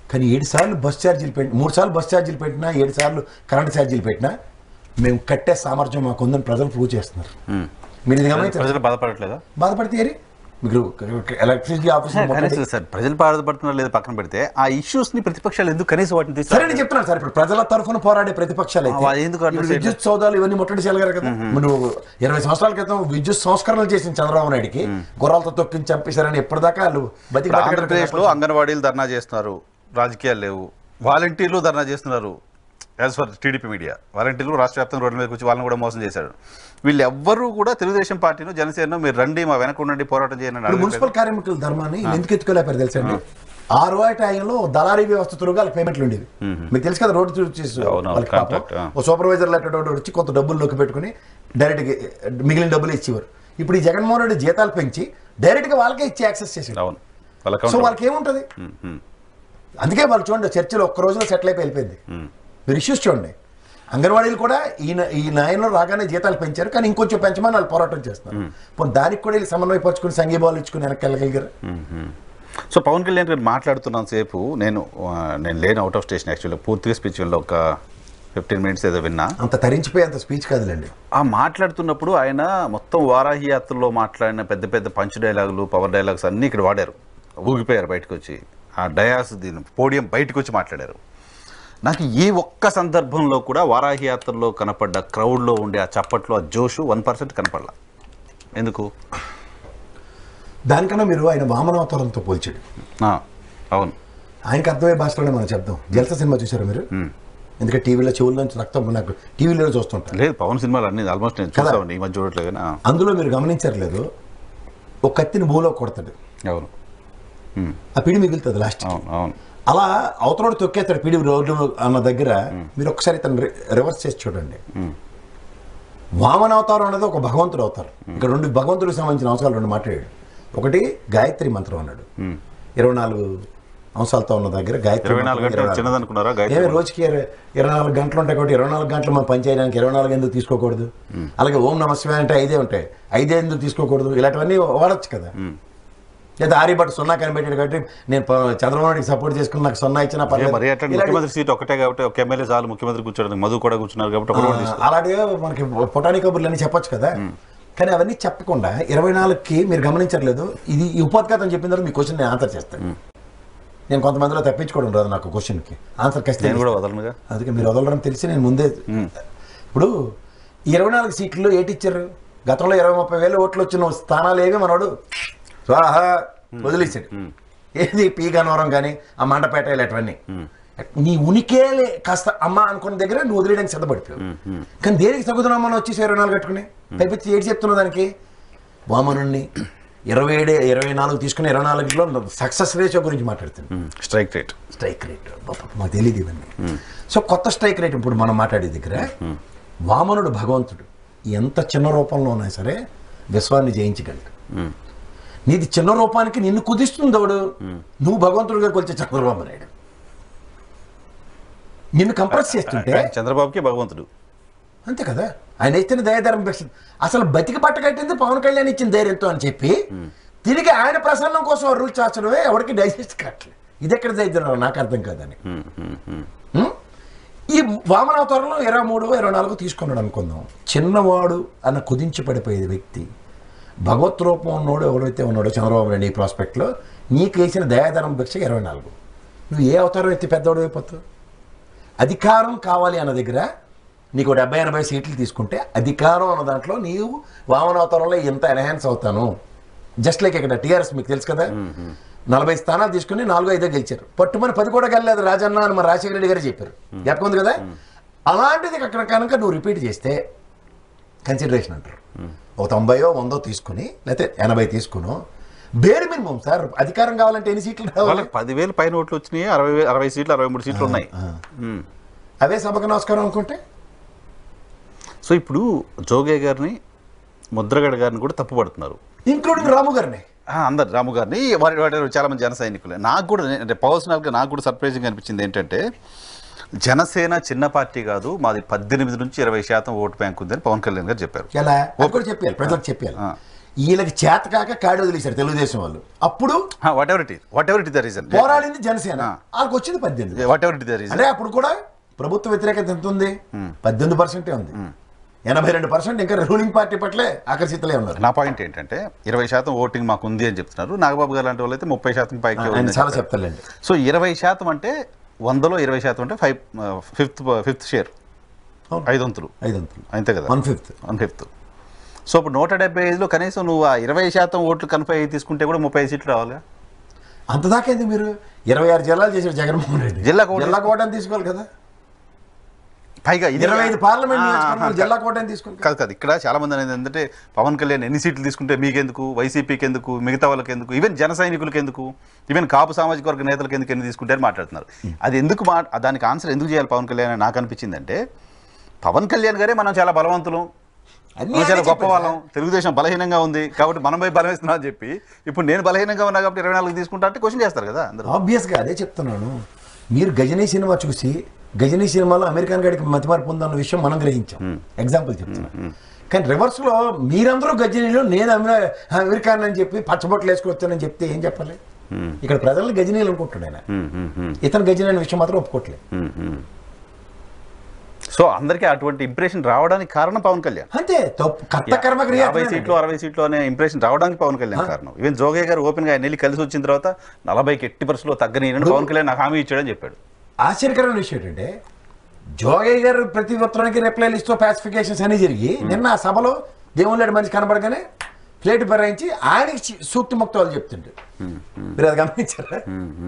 కానీ ఏడు సార్లు బస్ ఛార్జీలు పెట్టి మూడు సార్లు బస్ ఛార్జీలు పెట్టినా ఏడు సార్లు కరెంట్ ఛార్జీలు పెట్టినా మేము కట్టే సామర్థ్యం మాకు ఉందని ప్రజలు ప్రూవ్ చేస్తున్నారు మీరు ఇది గమనించారు ప్రజలు బాధపడట్లేదా బాధపడితే ఏరి? మీకు ఎలక్ట్రిసిటీ ఆఫీసర్ కనీసం సార్ ప్రజలు బాధపడుతున్నారు లేదా పక్కన పెడితే ఆ ఇష్యూస్ ని ప్రతిపక్షాలు ఎందుకు కనీసం వాటిని సరే తీస్తారు నేను చెప్తున్నాను సార్ ఇప్పుడు ప్రజల తరఫున పోరాడే ప్రతిపక్షాలు అయితే ఆ, వాళ్ళు ఎందుకు అడ్రస్ ఇప్పుడు విద్యుత్ సౌదాలు ఇవన్నీ ముట్టడి చేయగలరు కదా నువ్వు ఇరవై సంవత్సరాల క్రితం విద్యుత్ సంస్కరణలు చేసిన చంద్రబాబు నాయుడికి గుర్రాలతో తొక్కించి చంపేశారని ఎప్పటిదాకా వాళ్ళు బతికి ఇప్పుడు బతకడం ఆంధ్రప్రదేశ్లో అంగన్వాడీలు ధర్నా చేస్తున్నారు రాజకీయాలు లేవు వాలంటీర్లు ధర్నా చేస్తున్నారు యాజ్ ఫర్ టీడీపీ మీడియా వాలంటీర్లు రాష్ట్ర వ్యాప్తంగా రోడ్ల మీదకి వచ్చి వాళ్ళని కూడా మోసం చేశారు వీళ్ళు ఎవ్వరూ కూడా తెలుగుదేశం పార్టీను జనసేన మీరు రండి మా వెనక ఉండండి పోరాటం చేయండి అని ఇప్పుడు అడగట్లేదు. మున్సిపల్ కార్మికుల ధర్మాన్ని వీళ్ళు ఎందుకు ఎత్తుకోలేపారు తెలుసా అండి ఆ రోజు టైంలో దళారీ వ్యవస్థ త్రూగా వాళ్ళకి పేమెంట్లు ఉండేవి మీకు తెలుసు కదా రోడ్డు త్రూ చేసి అవును, వాళ్ళకి పాపం contract, ఆ. ఓ సూపర్వైజర్ లెటర్ వచ్చి కొంత డబ్బులు నొక్కి పెట్టుకుని డైరెక్ట్గా మిగిలిన డబ్బులు ఇచ్చేవారు ఇప్పుడు ఈ జగన్మోహన్ రెడ్డి జీతాలు పెంచి డైరెక్ట్గా వాళ్ళకే ఇచ్చి యాక్సెస్ చేసేవారు అవును వాళ్ళ సో account- వాళ్ళకి ఏముంటుంది ఉమ్, ఉమ్, అందుకే వాళ్ళు చూడండి చర్చలో ఒక్క రోజులో సెటిల్ అయిపోయి వెళ్ళిపోయింది మీరు ఇష్యూస్ చూడండి అంగన్వాడీలు కూడా ఈ న- ఈ నాయనలో రాగానే జీతాలు పెంచారు కానీ ఇంకొంచెం పెంచమని వాళ్ళు పోరాటం చేస్తున్నారు పోనీ దానికి కూడా వీళ్ళు సమన్వయపరుచుకుని సంఘీభావాలు ఇచ్చుకుని వెనక్కి వెళ్ళగలిగారు um, um. So Pawan Kalyan గారు మాట్లాడుతున్నాను సేపు నేను ఆ, నేను లేను అవుట్ ఆఫ్ స్టేషన్ యాక్చువల్లీ పూర్తిగా స్పీచ్ ఒక ఫిఫ్టీన్ మినిట్స్ ఏదో విన్నా అంత తరించిపోయి అంత స్పీచ్ కాదులేండి ఆ మాట్లాడుతున్నప్పుడు ఆయన మొత్తం వారాహి యాత్రలో మాట్లాడిన పెద్ద పెద్ద పంచ్ డైలాగులు పవర్ డైలాగ్స్ అన్నీ ఇక్కడ వాడారు ఊగిపోయారు బయటకు వచ్చి ఆ డయాస్ దీని పోడియం బయటకు వచ్చి మాట్లాడారు నాకు ఏ ఒక్క సందర్భంలో కూడా వారాహి యాత్రలో కనపడ్డ క్రౌడ్లో ఉండే ఆ చప్పట్లో ఆ జోషు వన్ పర్సెంట్ కనపడలా ఎందుకు దానికన్నా మీరు ఆయన వామనావతారంతో పోల్చాడు ఆ, అవును ఆయనకి అర్థమయ్యే భాషలోనే మనం చెప్దాం జలస సినిమా చూసారా మీరు ఎందుకంటే టీవీలో చెవుల నుంచి రక్తం నాకు టీవీలో చూస్తుంటాను లేదు పవన్ సినిమాలు అన్ని ఆల్మోస్ట్ నేను కదా. చూసామండి ఈ మధ్య చూడట్లేదు కానీ ఆ, అందులో మీరు గమనించారు లేదు ఒక కత్తిని భూలో కొడతాడు అవును ఉమ్, ఆ పిడి మిగులుతుంది లాస్ట్ అవును అవును అలా అవతలోడు తొక్కేస్తాడు పిడి రోడ్డు అన్న దగ్గర మీరు ఒకసారి తను రి- రివర్స్ చేసి చూడండి వామన అవతారం అనేది ఒక భగవంతుడు అవతారం ఇక్కడ రెండు భగవంతుడికి సంబంధించిన అంశాలు రెండు మాట్లాడాడు ఒకటి గాయత్రి మంత్రం అన్నాడు ఇరవై నాలుగు అంశాలతో ఉన్న దగ్గర గాయత్రి ఇరవై నాలుగు మంత్రం, గంటలు ఇరవై నాలుగు. చిన్నదనుకున్నారా గాయత్రి ఏమి రోజుకి ఇరవై ఇరవై నాలుగు గంటలు ఉంటాయి కాబట్టి ఇరవై నాలుగు గంటలు మనం పనిచేయడానికి ఇరవై నాలుగు ఎందుకు తీసుకోకూడదు అలాగే ఓం నమ శివాయ అంటే ఐదే ఉంటాయి ఐదే ఎందుకు తీసుకోకూడదు ఇలాంటివన్నీ వాడచ్చు కదా లేదా ఆర్యభట్ సున్నా కనిపెట్టాడు కాబట్టి నేను ప- చంద్రబాబు నాయుడికి సపోర్ట్ చేసుకుని నాకు సున్నా ఇచ్చినా ఏ, పర్లేదు మరి అట్లా ఇలాంటి- ముఖ్యమంత్రి సీట్ ఒకటే కాబట్టి ఒక ఎమ్మెల్యే చాలు ముఖ్యమంత్రి కూర్చోడానికి మధు కూడా కూర్చున్నారు కాబట్టి ఒకటి కూడా తీసుకో. అలాంటిగా మనకి పొటాని కబుర్లు అన్నీ చెప్పొచ్చు కదా కానీ అవన్నీ చెప్పకుండా ఇరవై నాలుగుకి మీరు గమనించట్లేదు ఇది ఈ ఉపోద్ఘాతం చెప్పిన తర్వాత మీ క్వశ్చన్ నేను ఆన్సర్ చేస్తాను నేను కొంతమందిలో తప్పించుకోవడం రాదు నాకు క్వశ్చన్కి ఆన్సర్ నేను ఖచ్చితంగా కూడా వదలనుగా అందుకే మీరు వదలడం తెలిసి నేను ముందే ఇప్పుడు ఈ ఇరవై నాలుగు సీట్లు ఏటి ఇచ్చారు గతంలో ఇరవై ముప్పై వేలు ఓట్లు వచ్చిన స్థానాలు ఏవి మనోడు స్వాహా వదిలేసాడు ఏది పీ గన్నవరం కానీ ఆ మండపేట ఇలాంటివన్నీ నీ ఉనికే లే- కాస్త అమ్మ అనుకున్న దగ్గర నువ్వు వదిలేయడానికి సిద్ధపడిపోయావు కానీ దేనికి తగ్గుతున్నామని వచ్చేసి ఇరవై నాలుగు కట్టుకుని పైపించి ఏడు చెప్తున్నావు దానికి వామనుణ్ణి ఇరవై ఏడు ఇరవై నాలుగు తీసుకుని ఇరవై నాలుగులో సక్సెస్ రేషియో గురించి మాట్లాడుతుంది స్ట్రైక్ రేట్ స్ట్రైక్ రేట్ పాపం మాకు తెలియదు ఇవన్నీ సో కొత్త స్ట్రైక్ రేట్ ఇప్పుడు మనం మాట్లాడే దగ్గర వామనుడు భగవంతుడు ఎంత చిన్న రూపంలో ఉన్నా సరే విశ్వాన్ని జయించగలడు నీది చిన్న రూపానికి నిన్ను కుదిస్తుంది ఎవడు నువ్వు భగవంతుడిగా కొలిచే చంద్రబాబు నాయుడు నిన్ను కంప్రెస్ చేస్తుంటే చంద్రబాబుకి భగవంతుడు అంతే కదా ఆయన ఇచ్చిన దయాధర్మ భిక్ష అసలు బతికి పట్టకట్టింది పవన్ కళ్యాణ్ ఇచ్చిన ధైర్యంతో అని చెప్పి తిరిగి ఆయన ప్రసన్నం కోసం రూల్ చాచడమే ఎవరికి డైజెస్ట్ కావట్లేదు ఇది ఎక్కడ దైద్యం నాకు అర్థం కాదని ఉం? ఈ వామనావతారంలో ఇరవై మూడు ఇరవై నాలుగు తీసుకున్నాడు అనుకుందాం చిన్నవాడు అన్న కుదించి పడిపోయే వ్యక్తి భగవత్ రూపం ఉన్నోడు ఎవరైతే ఉన్నాడో చంద్రబాబు నాయుడు ఈ ప్రాస్పెక్ట్లో నీకు వేసిన దయాధర్మ భిక్ష ఇరవై నాలుగు నువ్వు ఏ అవతారం ఎత్తి పెద్దవాడు అయిపోతావు అధికారం కావాలి అన్న దగ్గర నీకు డెబ్బై ఎనభై సీట్లు తీసుకుంటే అధికారం అన్న దాంట్లో నీవు వామనావతారంలో ఎంత ఎన్హాన్స్ అవుతాను జస్ట్ లైక్ ఇక్కడ టీఆర్ఎస్ మీకు తెలుసు కదా నలభై స్థానాలు తీసుకుని నాలుగు ఐదో గెలిచారు పట్టుమని పది కూడా గెలలేదు రాజన్న అని మన రాజశేఖర రెడ్డి గారు చెప్పారు జ్ఞాపకం ఉంది కదా అలాంటిది అక్కడ కనుక నువ్వు రిపీట్ చేస్తే కన్సిడరేషన్ అంటారు ఒక తొంభైయో వందో తీసుకుని లేకపోతే ఎనభై తీసుకును బేర్ మినిమం సార్ అధికారం కావాలంటే ఎన్ని సీట్లు రావాలి వాళ్ళకి పదివేలు పైన ఓట్లు వచ్చినాయి అరవై వే- అరవై సీట్లు అరవై మూడు సీట్లు ఉన్నాయి ఉమ్. అవే సభకు నమస్కారం అనుకుంటే సో ఇప్పుడు జోగే గారిని ముద్రగడ గారిని కూడా తప్పుపడుతున్నారు ఇంక్లూడింగ్ రాము గారిని ఆ, అందరు రాము గారిని వారి వారి చాలా మంది జన సైనికులే నాకు కూడా నే- అంటే పర్సనల్గా నాకు కూడా సర్ప్రైజింగ్ అనిపించింది ఏంటంటే జనసేన చిన్న పార్టీ కాదు మాది పద్దెనిమిది నుంచి ఇరవై శాతం ఓటు బ్యాంక్ ఉందని పవన్ కళ్యాణ్ గారు చెప్పారు ఎలా అది కూడా చెప్పాలి ప్రజలకు చెప్పాలి ఆ. వీళ్ళకి చేతకాక కాడి వదిలేశారు తెలుగుదేశం వాళ్ళు అప్పుడు whatever it is whatever it the reason పోరాడింది జనసేన ఆ. వాళ్ళకి వచ్చింది పద్దెనిమిది whatever it the reason అంటే అప్పుడు కూడా ప్రభుత్వ వ్యతిరేకత ఎంత ఉంది పద్దెనిమిది పర్సెంటే ఉంది ఎనభై రెండు పర్సెంట్ ఇంకా రూలింగ్ పార్టీ పట్లే ఆకర్షితులే ఉన్నారు నా పాయింట్ ఏంటంటే ఇరవై శాతం ఓటింగ్ మాకు ఉంది అని చెప్తున్నారు నాగబాబు గారు లాంటి వాళ్ళు అయితే ముప్పై శాతం పైకి ఆయన ఉందని చాలా చెప్పారు. చెప్తారులేండి సో ఇరవై శాతం అంటే వందలో ఇరవై శాతం అంటే ఫైవ్ ఫిఫ్త్ ఫిఫ్త్ షేర్ అవును. ఐదు వంతులు ఐదు వంతులు అంతే కదా one fifth one fifth so ఇప్పుడు నూట డెబ్బై ఐదులో కనీసం నువ్వు ఆ ఇరవై శాతం ఓట్లు కన్ఫై అయ్యి తీసుకుంటే కూడా ముప్పై ఐదు సీట్లు రావాలి అంత దాకా ఎందుకు మీరు ఇరవై ఆరు జిల్లాలు చేశారు జగన్మోహన్ రెడ్డి జిల్లా కోట- జిల్లా కోటని తీసుకోవాలి కదా పైగా ఇది ఇరవై ఐదు పార్లమెంట్ ఆ, నియోజకవర్గాలు ఆ, జిల్లా కోటని తీసుకోవాలి కదా. కాదు కాదు ఇక్కడ చాలా మంది అనేది ఏంటంటే పవన్ కళ్యాణ్ ఎన్ని సీట్లు తీసుకుంటే మీకెందుకు వైసీపీకి ఎందుకు మిగతా వాళ్ళకి ఎందుకు ఈవెన్ జన సైనికులకి ఎందుకు ఈవెన్ కాపు సామాజిక వర్గ నేతలకు ఎందుకు ఎన్ని తీసుకుంటే అని మాట్లాడుతున్నారు అది ఎందుకు మా దానికి ఆన్సర్ ఎందుకు చేయాలి పవన్ కళ్యాణ్ అని నాకు అనిపించిందంటే పవన్ కళ్యాణ్ గారే మనం చాలా బలవంతులం అన్నీ మనం చాలా అదే గొప్ప చెప్పారు వాళ్ళం తెలుగుదేశం బలహీనంగా ఉంది కాబట్టి మనం పోయి బలం ఇస్తున్నాం అని చెప్పి ఇప్పుడు నేను బలహీనంగా ఉన్నా కాబట్టి ఇరవై నాలుగు తీసుకుంటా అంటే క్వశ్చన్ చేస్తారు కదా అందరూ ఆబ్వియస్గా అదే చెప్తున్నాను మీరు గజనీ సినిమా చూసి గజనీ సినిమాలో అమెరికన్ గడికి మతిమార్పు ఉందన్న విషయం మనం గ్రహించాం ఎగ్జాంపుల్ చెప్తున్నాను కానీ రివర్స్లో మీరందరూ గజనీలు నేను అమె- అమెరికాన్ అని చెప్పి పచ్చబొట్లు వేసుకొస్తానని చెప్తే ఏం చెప్పాలి ఇక్కడ ప్రజల్ని గజనీలు అనుకుంటాడు ఆయన హ్మ్, హ్మ్, హ్మ్, ఇతను గజనీ అనే విషయం మాత్రం ఒప్పుకోవట్లేదు హ్మ్, హ్మ్. సో అందరికీ అటువంటి ఇంప్రెషన్ రావడానికి కారణం పవన్ కళ్యాణ్ అంతే తప్పు కర్త కర్మ క్రియ యాభై సీట్లు అరవై సీట్లు అనే ఇంప్రెషన్ రావడానికి పవన్ కళ్యాణ్ కారణం ఈవెన్ జోగయ్య గారు ఓపెన్ గా ఆయన వెళ్ళి కలిసి వచ్చిన తర్వాత నలభైకి ఎట్టి పరిస్థితుల్లో తగ్గని పవన్ కళ్యాణ్ నాకు హామీ ఇచ్చాడని చెప్పాడు ఆశ్చర్యకరమైన విషయం ఏంటంటే జోగయ్య గారు ప్రతి ఉత్తరానికి రిప్లైలు ఇస్తూ పాసిఫికేషన్స్ అన్ని జరిగి నిన్న ఆ సభలో దేవుళ్ళ మనిషి కనబడగానే ప్లేట్ బరాయించి ఆయనకి చి- సూక్తి ముక్తాలు చెప్తుండే మీరు అది గమనించారా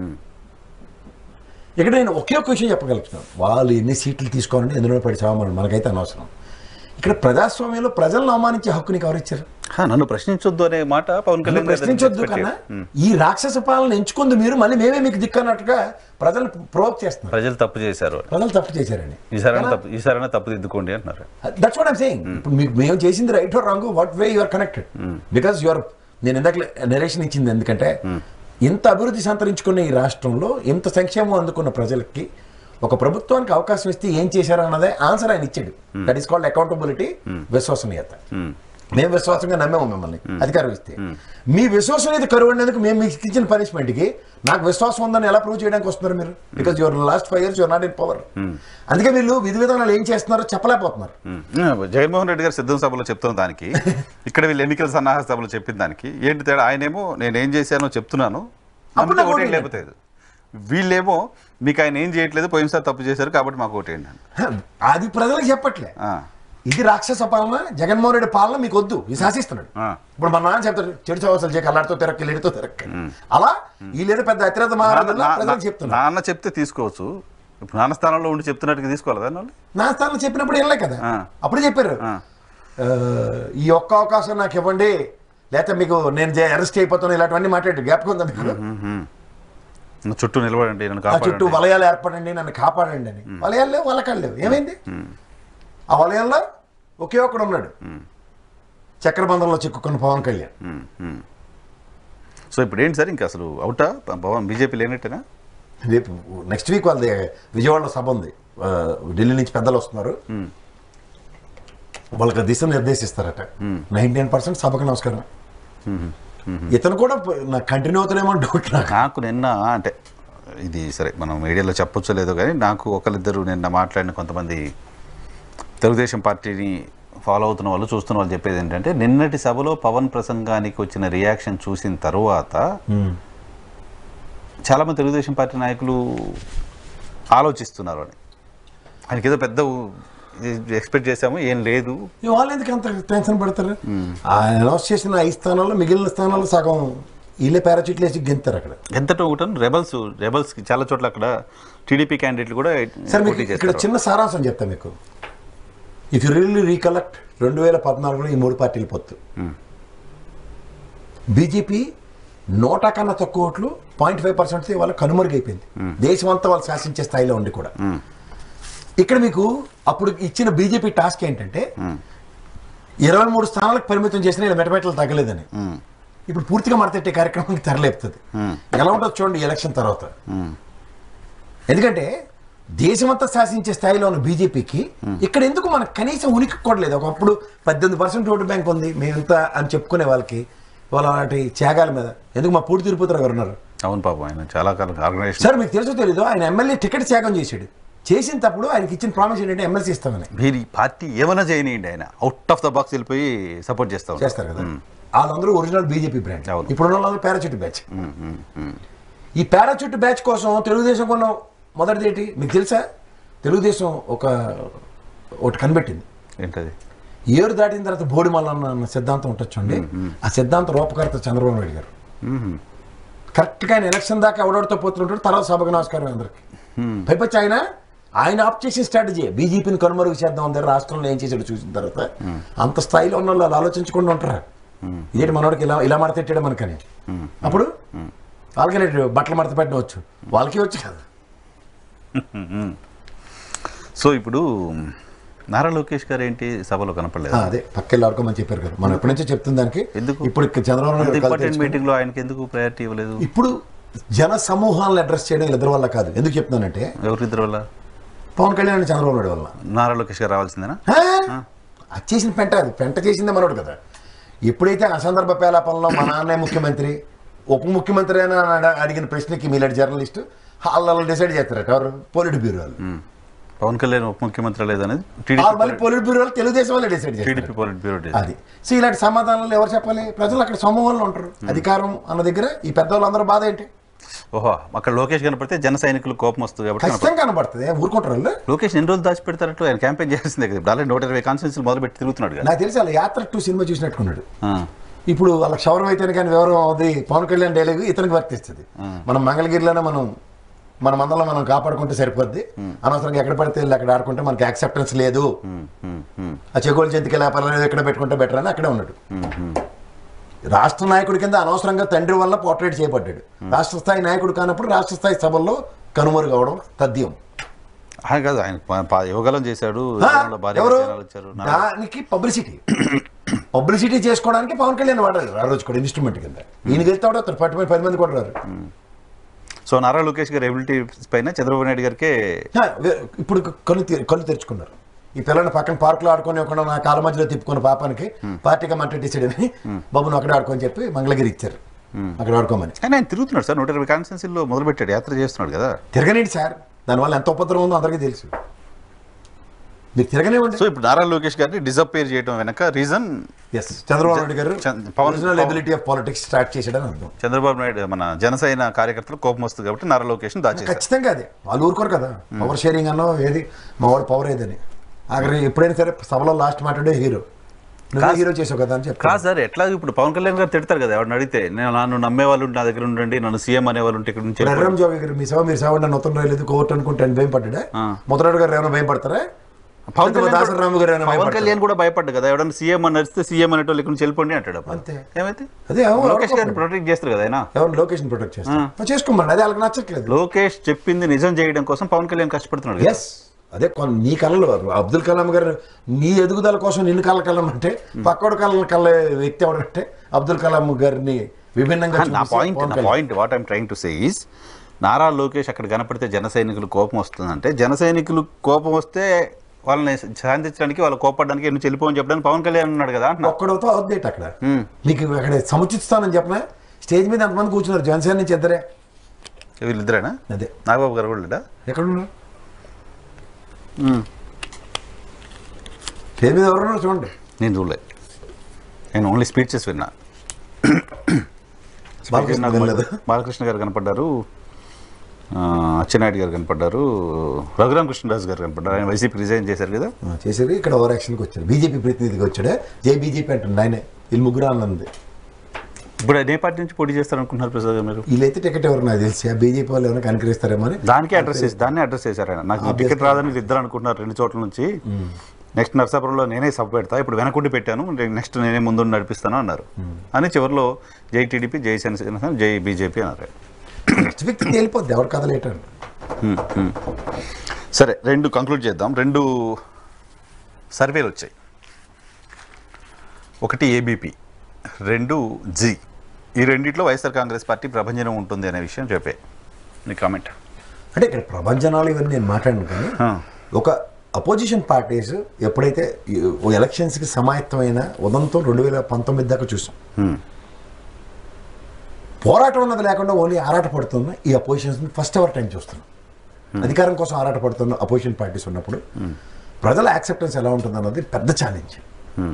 ఇక్కడ నేను ఒకే ఒక విషయం చెప్పగలుగుతున్నాను వాళ్ళు ఎన్ని సీట్లు తీసుకోవాలని ఎందులో పడి చావమని మనకైతే అనవసరం ఇక్కడ ప్రజాస్వామ్యంలో ప్రజలను అవమానించే హక్కు నీకు ఎవరు ఇచ్చారు హా, నన్ను ప్రశ్నించొద్దు అనే మాట పవన్ నన్ను కళ్యాణ్ గారి ప్రశ్నించొద్దు perspective. కన్నా హ్మ్. ఈ రాక్షస పాలన ఎంచుకుంది మీరు మళ్ళీ మేమే మీకు దిక్కన్నట్టుగా ప్రజలు ప్రోక్ చేస్తున్నారు ప్రజలు తప్పు చేశారు ప్రజలు తప్పు చేశారని ఈసారైనా తప్పు ఈసారైనా తప్పు దిద్దుకోండి అంటున్నారు దట్స్ వాట్ ఐమ్ సేయింగ్ ఇప్పుడు మీకు మేము చేసింది right or wrong what way you're connected because you're నేను ఇందాక నెరేషన్ ఇచ్చింది ఎందుకంటే ఇంత అభివృద్ధి సంతరించుకున్న ఈ రాష్ట్రంలో ఇంత సంక్షేమం అందుకున్న ప్రజలకి ఒక ప్రభుత్వానికి అవకాశం ఇస్తే ఏం చేశారు అన్నదే ఆన్సర్ ఆయన ఇచ్చాడు దట్ ఈస్ కాల్డ్ అకౌంటబిలిటీ విశ్వసనీయత మేము విశ్వాసంగా నమ్మాము మిమ్మల్ని అధికారం ఇస్తే మీ విశ్వసనీయత కరువడినందుకు మేము మీకు ఇచ్చిన పనిష్మెంట్కి నాకు విశ్వాసం ఉందని ఎలా ప్రూవ్ చేయడానికి వస్తున్నారు మీరు because your last five years your not in power అందుకే వీళ్ళు విధి విధానాలు ఏం చేస్తున్నారో చెప్పలేకపోతున్నారు హ్మ్. జగన్మోహన్ రెడ్డి గారు సిద్ధం సభలో చెప్తున్న దానికి ఇక్కడ వీళ్ళు ఎన్నికల సన్నాహక సభలో చెప్పిన దానికి ఏంటి తేడా ఆయనేమో నేను ఏం చేశానో చెప్తున్నాను అప్పుడు నమ్మితే నాకు ఓటేయండి, ఓటేయండి. లేకపోతే లేదు. వీళ్ళేమో మీకు ఆయన ఏం చేయట్లేదు పోయినసారి తప్పు చేశారు కాబట్టి మాకు ఓటేయండి అని. అది ప్రజలకు చెప్పట్లే ఆ, ఇది రాక్షస పాలన జగన్మోహన్ రెడ్డి పాలన మీకు వద్దు ఇది శాసిస్తున్నాడు ఆ. ఇప్పుడు మన నాన్న చెప్తాడు చెడు చవసలు చేయ కళ్ళాడితో తిరక్క లేడితో తిరక్క అలా వీళ్ళేదో పెద్ద అతిరథ నాన్న- మహారాజులా నా- ప్రజలకు నా- చెప్తున్నారు నాన్న చెప్తే తీసుకోవచ్చు ఇప్పుడు నాన్న స్థానంలో ఉండి చెప్తున్నట్టుగా తీసుకోవాలి దాని వాళ్ళు నా స్థానంలో చెప్పినప్పుడు వెళ్ళే కదా ఆ. అప్పుడు చెప్పారు ఆ. ఆ, ఈ ఒక్క అవకాశం నాకు ఇవ్వండి లేకపోతే మీకు నేను అరెస్ట్ అయిపోతాను ఇలాంటివన్నీ మాట్లాడు జ్ఞాపకం ఉందా మీకు నా చుట్టూ నిలబడండి నన్ను ఆ చుట్టూ కాపాడండి వలయాలు ఏర్పడండి నన్ను కాపాడండి అని వలయాలు లేవు వలకాళ్ళు లేవు ఏమైంది ఆ వలయంలో ఒకే ఒక్కడు ఉన్నాడు చక్రబంధంలో చిక్కుకున్న పవన్ కళ్యాణ్ హ్మ్, హ్మ్. సో ఇప్పుడు ఏంటి సార్ ఇంకా అసలు అవుటా పవన్ బీజేపీ లేనట్టేనా రేపు నెక్స్ట్ వీక్ వాళ్ళది విజయవాడలో సభ ఉంది ఆ, ఢిల్లీ నుంచి పెద్దలు వస్తున్నారు వాళ్ళకి దిశ నిర్దేశిస్తారట నైన్టీ నైన్ పర్సెంట్ సభకు నమస్కారం ఇతను కూడా నాకు కంటిన్యూ అవుతానేమో డౌట్ నాకు నాకు నిన్న అంటే ఇది సరే మనం మీడియాలో చెప్పొచ్చో లేదో కానీ నాకు ఒకరిద్దరు నిన్న మాట్లాడిన కొంతమంది తెలుగుదేశం పార్టీని ఫాలో అవుతున్న వాళ్ళు చూస్తున్న వాళ్ళు చెప్పేది ఏంటంటే నిన్నటి సభలో పవన్ ప్రసంగానికి వచ్చిన రియాక్షన్ చూసిన తర్వాత చాలామంది తెలుగుదేశం పార్టీ నాయకులు ఆలోచిస్తున్నారు అని ఆయనకి ఏదో పెద్ద ఎక్స్పెక్ట్ చేశాము ఏం లేదు ఈ వాళ్ళు ఎందుకు అంత టెన్షన్ పడతారు ఆయన అనౌన్స్ చేసిన ఐదు స్థానాల్లో మిగిలిన స్థానాల్లో సగం వీళ్ళే పారాచూట్లు వేసి గెంతారు అక్కడ ఎంతటో ఒకటి రెబల్స్ రెబల్స్కి చాలా చోట్ల అక్కడ టీడీపీ క్యాండిడేట్లు కూడా సార్ మీకు పోటీ ఇక్కడ చేస్తారు చిన్న సారాంశం చెప్తా మీకు ఇఫ్ యు రియల్లీ రీకలెక్ట్ రెండు వేల పద్నాలుగులో ఈ మూడు పార్టీలు పొత్తు బీజేపీ నోట కన్నా తక్కువ ఓట్లు పాయింట్ ఫైవ్ పర్సెంట్ వాళ్ళ కనుమరుగైపోయింది దేశం అంతా వాళ్ళు శాసించే స్థాయిలో ఉండి కూడా ఇక్కడ మీకు అప్పుడు ఇచ్చిన బీజేపీ టాస్క్ ఏంటంటే ఇరవై మూడు స్థానాలకు పరిమితం చేసిన ఇలా మెటమెటలు తగ్గలేదని ఇప్పుడు పూర్తిగా మడతెట్టే కార్యక్రమానికి తెరలేపుతుంది ఎలా ఉంటుంది చూడండి ఈ ఎలక్షన్ తర్వాత ఎందుకంటే దేశమంతా శాసించే స్థాయిలో ఉన్న బీజేపీకి ఇక్కడ ఎందుకు మనకు కనీసం ఉనికి కూడా లేదు ఒకప్పుడు పద్దెనిమిది పర్సెంట్ ఓటు బ్యాంక్ ఉంది మేమంత అని చెప్పుకునే వాళ్ళకి వాళ్ళ వాటి త్యాగాల మీద ఎందుకు మా పూడి తిరుపతిరావు గారు ఉన్నారు అవును పాపం ఆయన చాలా కాలం ఆర్గనైజేషన్ సార్ మీకు తెలుసో తెలీదు ఆయన ఎమ్మెల్యే టికెట్ త్యాగం చేశాడు చేసిన తప్పుడు ఆయనకి ఇచ్చిన ప్రామిస్ ఏంటంటే ఎమ్మెల్సీ ఇస్తామని మీరు ఈ పార్టీ ఏమైనా చేయనియండి ఆయన అవుట్ ఆఫ్ ద బాక్స్ వెళ్ళిపోయి సపోర్ట్ చేస్తా ఉంటారు. చేస్తారు కదా వాళ్ళందరూ ఒరిజినల్ బీజేపీ బ్రాండ్ అవును. ఇప్పుడు ఉన్న వాళ్ళందరూ పారాచూట్ బ్యాచ్ ఉమ్, ఉమ్, ఉమ్. ఈ పారాచూట్ బ్యాచ్ కోసం తెలుగుదేశం కొన్న మొదటిది ఏంటి మీకు తెలుసా తెలుగుదేశం ఒక ఒకటి కనిపెట్టింది ఏంటది ఏరు దాటిన తర్వాత బోడి మల్లన్న అన్న సిద్ధాంతం ఉంటొచ్చండి ఆ సిద్ధాంతం రూపకర్త చంద్రబాబు నాయుడు గారు ఉమ్, కరెక్ట్గా ఆయన ఎలక్షన్ దాకా ఎవడెవడితో పోతుంటాడు తర్వాత సభకు నమస్కారం అందరికి పైపచ్చి ఆయన ఆయన ఆప్ చేసిన స్ట్రాటజీ బీజేపీని కనుమరుగు చేద్దాం అందరు రాష్ట్రంలో ఏం చేశాడు చూసిన తర్వాత అంత స్థాయిలో ఉన్న వాళ్ళు ఆలోచించకుండా ఉంటారా ఇదేంటి మనోడికి ఇలా ఇలా మడత పెట్టాడు మనకని అప్పుడు వాళ్ళకి బట్టలు మడత పెట్టవచ్చు వాళ్ళకి వచ్చు కదా సో ఇప్పుడు నారా లోకేష్ గారు ఏంటి సభలో కనపడలేదు ఆ, అదే పక్కెళ్ళి ఆడుకోమని చెప్పారు కదా మనం ఎప్పటి నుంచో చెప్తుంది దానికి ఎందుకు? ఇప్పుడు ఇక్కడ చంద్రబాబు నాయుడు కళ్ళు ఇంపార్టెంట్ తెరుచుకొని- మీటింగ్ లో ఆయనకి ఎందుకు ప్రయారిటీ ఇవ్వలేదు ఇప్పుడు జన సమూహాలను అడ్రస్ చేయడం ఇద్దరు వల్ల కాదు ఎందుకు చెప్తున్నానంటే ఎవరిద్దరు వల్ల పవన్ కళ్యాణ్ and చంద్రబాబు నాయుడు వల్ల నారా లోకేష్ గారు రావాల్సిందేనా ఆ? అది చేసిన పెంట అది పెంట చేసిందే మనోడు కదా ఎప్పుడైతే అసందర్భ పేలాపనలో మా నాన్నే ముఖ్యమంత్రి ఉప ముఖ్యమంత్రి అని అడ- అడిగిన ప్రశ్నకి మీలాంటి జర్నలిస్టు వాళ్ళు డిసైడ్ చేస్తారట ఎవరు పోలిట్ బ్యూరో వాళ్ళు ఉమ్. పవన్ కళ్యాణ్ ఉప ముఖ్యమంత్రి లేదనేది వాళ్ళు మళ్ళీ టీడీపీ పోలిట్ బ్యూరో వాళ్ళు తెలుగుదేశం వాళ్ళే డిసైడ్ చేస్తారు టీడీపీ పాలిట్ బ్యూరో అది సో ఇలాంటి సమాధానాలు ఎవరు చెప్పాలి ప్రజలు అక్కడ సమూహంలో ఉంటారు అధికారం అన్న దగ్గర ఈ పెద్దవాళ్ళందరూ బాధ ఏంటి ఓహో అక్కడ లోకేష్ కనపడితే జన సైనికులు కోపం వస్తుంది కాబట్టి కనపడదు. ఖచ్చితంగా కనబడుతుంది ఊరుకుంటారు వాళ్ళు లోకేష్ ఎన్ని రోజులు దాచి పెడతారట్టు ఆయన క్యాంపెయిన్ చేయాల్సిందే కదా ఇప్పుడు ఆల్రెడీ నూట ఇరవై కాన్స్టిట్యూన్సీలు మొదలు పెట్టి తిరుగుతున్నాడు కదా నాకు తెలిసి వాళ్ళ యాత్ర టూ సినిమా చూసినట్టుకున్నాడు ఆ. ఇప్పుడు వాళ్ళ క్షవరం అయితే కానీ వివరం అది పవన్ కళ్యాణ్ డైలాగ్ ఇతనికి వర్తిస్తుంది మనం మంగళగిరిలోనే మనం మన మందలం మనం కాపాడుకుంటే సరిపోద్ది అనవసరంగా ఎక్కడ పడితే వెళ్ళి అక్కడ ఆడుకుంటే మనకి యాక్సెప్టెన్స్ లేదు ఉమ్, ఉమ్, ఉమ్, ఆ చెగోలు జంతికి లేపాలని ఎక్కడ పెట్టుకుంటే బెటర్ అని అక్కడే ఉన్నాడు ఉమ్, ఉమ్. రాష్ట్ర నాయకుడి కింద అనవసరంగా తండ్రి వల్ల పోర్ట్రేట్ చేయబడ్డాడు రాష్ట్ర స్థాయి నాయకుడు కానప్పుడు రాష్ట్ర స్థాయి సభల్లో కనుమరుగు అవడం తథ్యం ఆయన కాదు ఆయన ప- ప- యోగాలం చేశాడు ఆ, యోగాలంలో భారీ ఎవరు జనాలు వచ్చారు నా- దానికి పబ్లిసిటీ పబ్లిసిటీ చేసుకోవడానికి పవన్ కళ్యాణ్ వాడారు ఆ రోజు కూడా ఇన్స్ట్రుమెంట్ కింద ఈయన వెళ్తాడు అతను పట్టి పది మంది కూడా రారు సో నారా లోకేష్ గారి ఎబిలిటీస్ పైన చంద్రబాబు నాయుడు గారికి ఆ, వే- ఇప్పుడు కళ్ళు తె- కళ్ళు తెరుచుకున్నారు ఈ పిల్లని పక్కన పార్కులో ఆడుకొని ఇవ్వకుండా నా కాళ్ళ మధ్యలో తిప్పుకున్న పాపానికి పార్టీగా మంటెట్టేసాడని బాబు నువ్వు అక్కడే ఆడుకొని చెప్పి మంగళగిరి ఇచ్చారు అక్కడ ఆడుకోమని కానీ ఆయన తిరుగుతున్నాడు సార్ నూట ఇరవై కాన్స్టిట్యూన్సీల్లో మొదలు పెట్టాడు యాత్ర చేస్తున్నాడు కదా తిరగనేంటి సార్ దానివల్ల ఎంత ఉపద్రవం ఉందో అందరికీ తెలుసు మీరు తిరగనివ్వండి సో ఇప్పుడు నారా లోకేష్ గారిని డిజపేర్ చేయడం వెనక రీజన్ ఎస్ చంద్రబాబు నాయుడు గారు చంద్ర- పవన్- original ability of politics start చేశాడని అర్థం చంద్రబాబు నాయుడు మన జనసేన కార్యకర్తలు కోపం వస్తుంది కాబట్టి నారా లోకేష్ దాచేశారు ఖచ్చితంగా అదే వాళ్ళు ఊరుకోరు కదా పవర్ షేరింగ్ అన్నో ఏది మా వాడు పవర్ ఏదని ఆఖరి ఎప్పుడైనా సరే సభలో లాస్ట్ మాట్లాడే హీరో నువ్వే హీరో చేసావు కదా అని చెప్పి కాదు సార్ ఎట్లా ఇప్పుడు పవన్ కళ్యాణ్ గారు తిడతారు కదా ఎవరిని అడిగితే నేను నన్ను నమ్మే వాళ్ళు ఉంటే నా దగ్గర ఉండండి నన్ను సీఎం అనే వాళ్ళు ఉంటే ఇక్కడ నుంచి ఇప్పుడు ఎర్రం జోగి గారు మీ సభ మీరు సభ నన్ను ఉత్తరం రాయలేదు కోర్టు అనుకుంటే ఆయన భయం పడ్డా ఆ. ముద్రాడు గారు ఏమైనా భయం పడతారా పవన్ లేకపోతే కళ్యాణ్ దాసరాము గారు ఏమైనా పవన్ భయపడతారా? కళ్యాణ్ కూడా భయపడ్డు కదా ఎవడన్నా సీఎం అని నడిస్తే సీఎం అనేటోళ్ళు ఇక్కడ నుంచి వెళ్ళిపోండి అంటాడు అప్పుడు. అంతే. ఏమైతే అదే ఎవరు లోకేష్ గారిని ప్రొటెక్ట్ చేస్తారు కదా ఆయన ఎవరు లొకేషన్ ప్రొటెక్ట్ చేస్తారు చేసుకోమని అదే వాళ్ళకి నచ్చట్లేదు లోకేష్ చెప్పింది నిజం చేయడం కోసం పవన్ కళ్యాణ్ కష్టపడుతున్నాడు కదా. ఎస్ అదే కొన్ నీ కళలు అబ్దుల్ కలాం గారు నీ ఎదుగుదల కోసం నిన్ను కళ్ళ కళ్ళం అంటే పక్కోడు కళ్ళ కళ్ళ వ్యక్తి ఎవడంటే అబ్దుల్ కలాం గారిని విభిన్నంగా నా చూపిస్తే పాయింట్ పవన్ నా Kalyan. Point what I'm trying to say is Nara Lokesh అక్కడ కనపడితే జన సైనికులు కోపం వస్తుందంటే జన సైనికులు కోపం వస్తే వాళ్ళని శాంతించడానికి వాళ్ళు కోపడడానికి ఎన్ని చెల్లిపోని చెప్పడానికి పవన్ కళ్యాణ్ ఉన్నాడు కదా అంటున్నా ఒక్కడవుతో అవుద్దేట అక్కడ Hmm. మీకు అక్కడ సముచిత స్థానం చెప్పనా స్టేజ్ మీద ఎంతమంది కూర్చున్నారు జనసేన నుంచి ఇద్దరే వీళ్ళిద్దరేనా అదే నాగబాబు గారు కూడా లేడా? ఎక్కడ ఉన్నారు స్టేజ్ మీద ఎవరున్నారు చూడండి నేను చూడలే నేను ఓన్లీ స్పీచెస్ విన్నా బాలకృష్ణ నాకు వినలేదా? బాలకృష్ణ గారు కనపడ్డారు ఆ, అచ్చెన్నాయుడు గారు కనపడ్డారు రఘురామ కృష్ణరాజు గారు కనపడ్డారు ఆయన వైసీపీ రిజైన్ చేశారు కదా ఆ, చేశారు ఇక్కడ ఓవర్ యాక్షన్కి వచ్చారు బీజేపీ ప్రతినిధిగా వచ్చాడే జై బీజేపీ అంటుంది ఆయనే వీళ్ళు ముగ్గురు అన్నది ఇప్పుడు ఆయన ఏ పార్టీ నుంచి పోటీ చేస్తారు అనుకుంటున్నారు ప్రసాద్ గారు మీరు వీళ్ళైతే టికెట్ ఎవరు నాకు తెలిసి ఆ బీజేపీ వాళ్ళు ఎవరైనా కనుకరిస్తారేమో అని దానికి అడ్రస్ చేసి దాన్ని అడ్రస్ చేశారు ఆయన నాకు టికెట్ రాదని వీళ్ళు ఇద్దరు అనుకుంటున్నారు రెండు చోట్ల నుంచి నెక్స్ట్ నర్సాపురంలో నేనే సబ్ పెడతా ఇప్పుడు వెనకుండి పెట్టాను నెక్స్ట్ నేనే ముందు నడిపిస్తాను అన్నారు అని చివరిలో జై టీడీపీ జై జనసేన జై బీజేపీ అన్నారు నెక్స్ట్ వ్యక్తి తేలిపోద్ది ఎవరు కథ లేటండి హ్మ్, హ్మ్. సరే రెండు కంక్లూడ్ చేద్దాం రెండు సర్వేలు వచ్చాయి ఒకటి ఏబీపీ రెండు జీ ఈ రెండిట్లో వైఎస్ఆర్ కాంగ్రెస్ పార్టీ ప్రభంజనం ఉంటుంది అనే విషయం చెప్పే నీ కామెంట్ అంటే ఇక్కడ ప్రభంజనాలు ఇవన్నీ నేను మాట్లాడను కానీ ఆ. ఒక అపోజిషన్ పార్టీస్ ఎప్పుడైతే ఈ ఎలక్షన్స్కి సమాయత్తమైన ఉదంతం రెండు వేల పంతొమ్మిది దాకా చూసాం హ్మ్. పోరాటం అన్నది లేకుండా ఓన్లీ ఆరాట పడుతున్న ఈ అపోజిషన్స్ ఫస్ట్ ఎవర్ టైం చూస్తున్నాం అధికారం కోసం ఆరాట పడుతున్న అపోజిషన్ పార్టీస్ ఉన్నప్పుడు ప్రజల యాక్సెప్టెన్స్ ఎలా ఉంటుంది అన్నది పెద్ద ఛాలెంజ్ హ్మ్.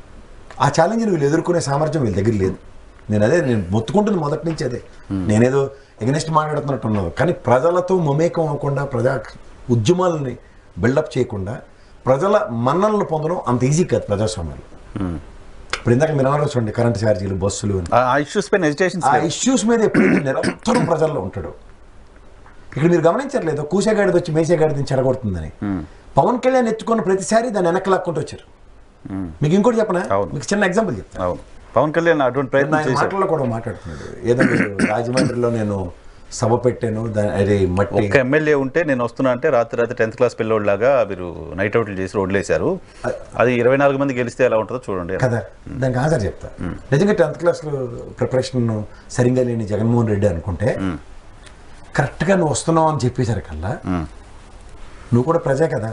ఆ ఛాలెంజ్ని వీళ్ళు ఎదుర్కొనే సామర్థ్యం వీళ్ళ దగ్గర లేదు నేను అదే నేను మొత్తుకుంటుంది మొదటి నుంచి అదే నేనేదో ఎగనెస్ట్ మాట్లాడుతున్నట్టు ఉన్నాను కానీ ప్రజలతో మమేకం అవ్వకుండా ప్రజా ఉద్యమాలని బిల్డప్ చేయకుండా ప్రజల మన్ననలు పొందడం అంత ఈజీ కాదు ప్రజాస్వామ్యంలో హ్మ్. ఇప్పుడు ఇందాక మీరు అన్నారు చూడండి కరెంట్ ఛార్జీలు బస్సులు అని ఆ ఇష్యూస్ పైన ఎజిటేషన్ ఆ ఇష్యూస్ మీద ఎప్పుడైతే నిరంతరం ప్రజల్లో ఉంటాడు ఇక్కడ మీరు గమనించట్లేదు కూసేగాడిది వచ్చి మేసేగాడిని చెడగొడుతుందని పవన్ కళ్యాణ్ ఎత్తుకున్న ప్రతిసారి దాన్ని వెనక్కి లాక్కుంటూ వచ్చారు మీకు ఇంకోటి చెప్పనా అవును. మీకు చిన్న ఎగ్జాంపుల్ చెప్తాను అవును పవన్ కళ్యాణ్ అటువంటి నా ప్రయత్నం చేశారు మాటల్లో కూడా మాట్లాడుతున్నాడు ఏదో మీరు రాజమండ్రిలో నేను సభ పెట్టాను దాని అది మట్టి ఒక్క ఎమ్మెల్యే ఉంటే నేను వస్తున్నా అంటే రాత్రి రాత్రి టెన్త్ క్లాస్ పిల్లోడ్లాగా మీరు నైట్ అవుట్లు చేసి రోడ్లేశారు అది ఇరవై నాలుగు మంది గెలిస్తే ఎలా ఉంటుందో చూడండి కదా దానికి ఆన్సర్ చెప్తా నిజంగా టెన్త్ క్లాస్లో ప్రిపరేషన్ సరిగ్గా లేని జగన్మోహన్ రెడ్డి అనుకుంటే కరెక్ట్గా నువ్వు వస్తున్నావు అని చెప్పేసరికల్లా మ్మ్. నువ్వు కూడా ప్రజే కదా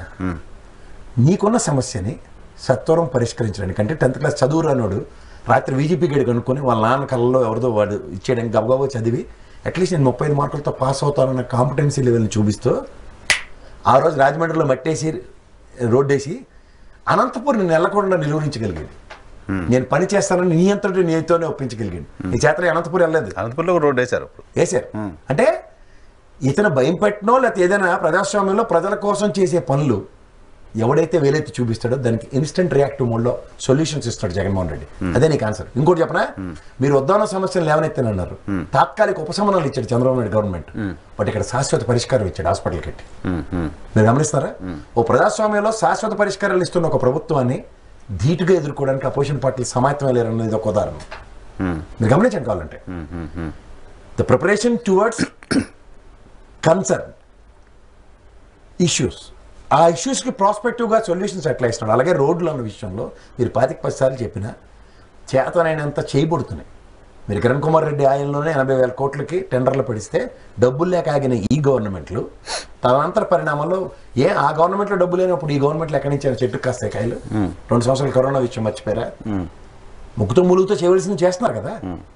నీకున్న సమస్యని సత్వరం పరిష్కరించడానికి అంటే టెన్త్ క్లాస్ చదువు రానోడు రాత్రి వీజీపీ గడి కనుక్కొని వాళ్ళ నాన్న కళ్ళలో ఎవరిదో వాడు ఇచ్చేయడానికి గబగబా చదివి అట్లీస్ట్ నేను ముప్పై ఐదు మార్కులతో పాస్ అవుతానన్న కాంపిటెన్సీ లెవెల్ని చూపిస్తూ ఆ రోజు రాజమండ్రిలో మట్టేసి రోడ్డేసి అనంతపూర్ నేను వెళ్ళకుండా నిలువరించగలిగాడు నేను పని చేస్తానని నీ అంతటి నీతోనే ఒప్పించగలిగాడు నీ చేతనే అనంతపూర్ వెళ్ళలేదు అనంతపురంలో ఒక రోడ్ వేశారు ఇప్పుడు వేశారు అంటే ఇతను భయం పెట్టినో లేకపోతే ఏదైనా ప్రజాస్వామ్యంలో ప్రజల కోసం చేసే పనులు ఎవడైతే వేలెత్తి చూపిస్తాడో దానికి ఇన్స్టెంట్ రియాక్టివ్ మోడ్లో సొల్యూషన్స్ ఇస్తాడు జగన్మోహన్ రెడ్డి అదే నీకు ఆన్సర్ ఇంకోటి చెప్పనా మీరు వద్దాన సమస్యలు లేవనెత్తానన్నారు తాత్కాలిక ఉపశమనాలు ఇచ్చాడు చంద్రబాబు నాయుడు గవర్నమెంట్ బట్ ఇక్కడ శాశ్వత పరిష్కారం ఇచ్చాడు హాస్పిటల్ కట్టి మ్మ్. మ్మ్. మీరు గమనిస్తారా ఓ ప్రజాస్వామ్యంలో శాశ్వత పరిష్కారాలు ఇస్తున్న ఒక ప్రభుత్వాన్ని ధీటుగా ఎదుర్కోవడానికి అపోజిషన్ పార్టీలు సమాయత్తం లేరు అనేది ఒక ఉదాహరణ మ్మ్. మీరు గమనించండి కావాలంటే hmm. Hmm. Hmm. The preparation towards concern issues ఆ ఇష్యూస్కి ప్రాస్పెక్టివ్గా సొల్యూషన్స్ ఎట్లా ఇస్తున్నాడు అలాగే రోడ్లు అన్న విషయంలో మీరు పాతిక పది సార్లు చెప్పిన చేతనైనంత చేయబడుతున్నాయి మీరు కిరణ్ కుమార్ రెడ్డి ఆయనలోనే ఎనభై వేల కోట్లకి టెండర్లు పడిస్తే డబ్బులు లేక ఆగిన ఈ గవర్నమెంట్లు తదనంతర పరిణామంలో ఏ ఆ గవర్నమెంట్లో డబ్బు లేనప్పుడు ఈ గవర్నమెంట్లు ఎక్కడి నుంచి చెట్టు కాస్తాయి కాయలు రెండు సంవత్సరాలు కరోనా విషయం మర్చిపోయారా ముక్కుతో ములుగుతో చేయవలసింది చేస్తున్నారు కదా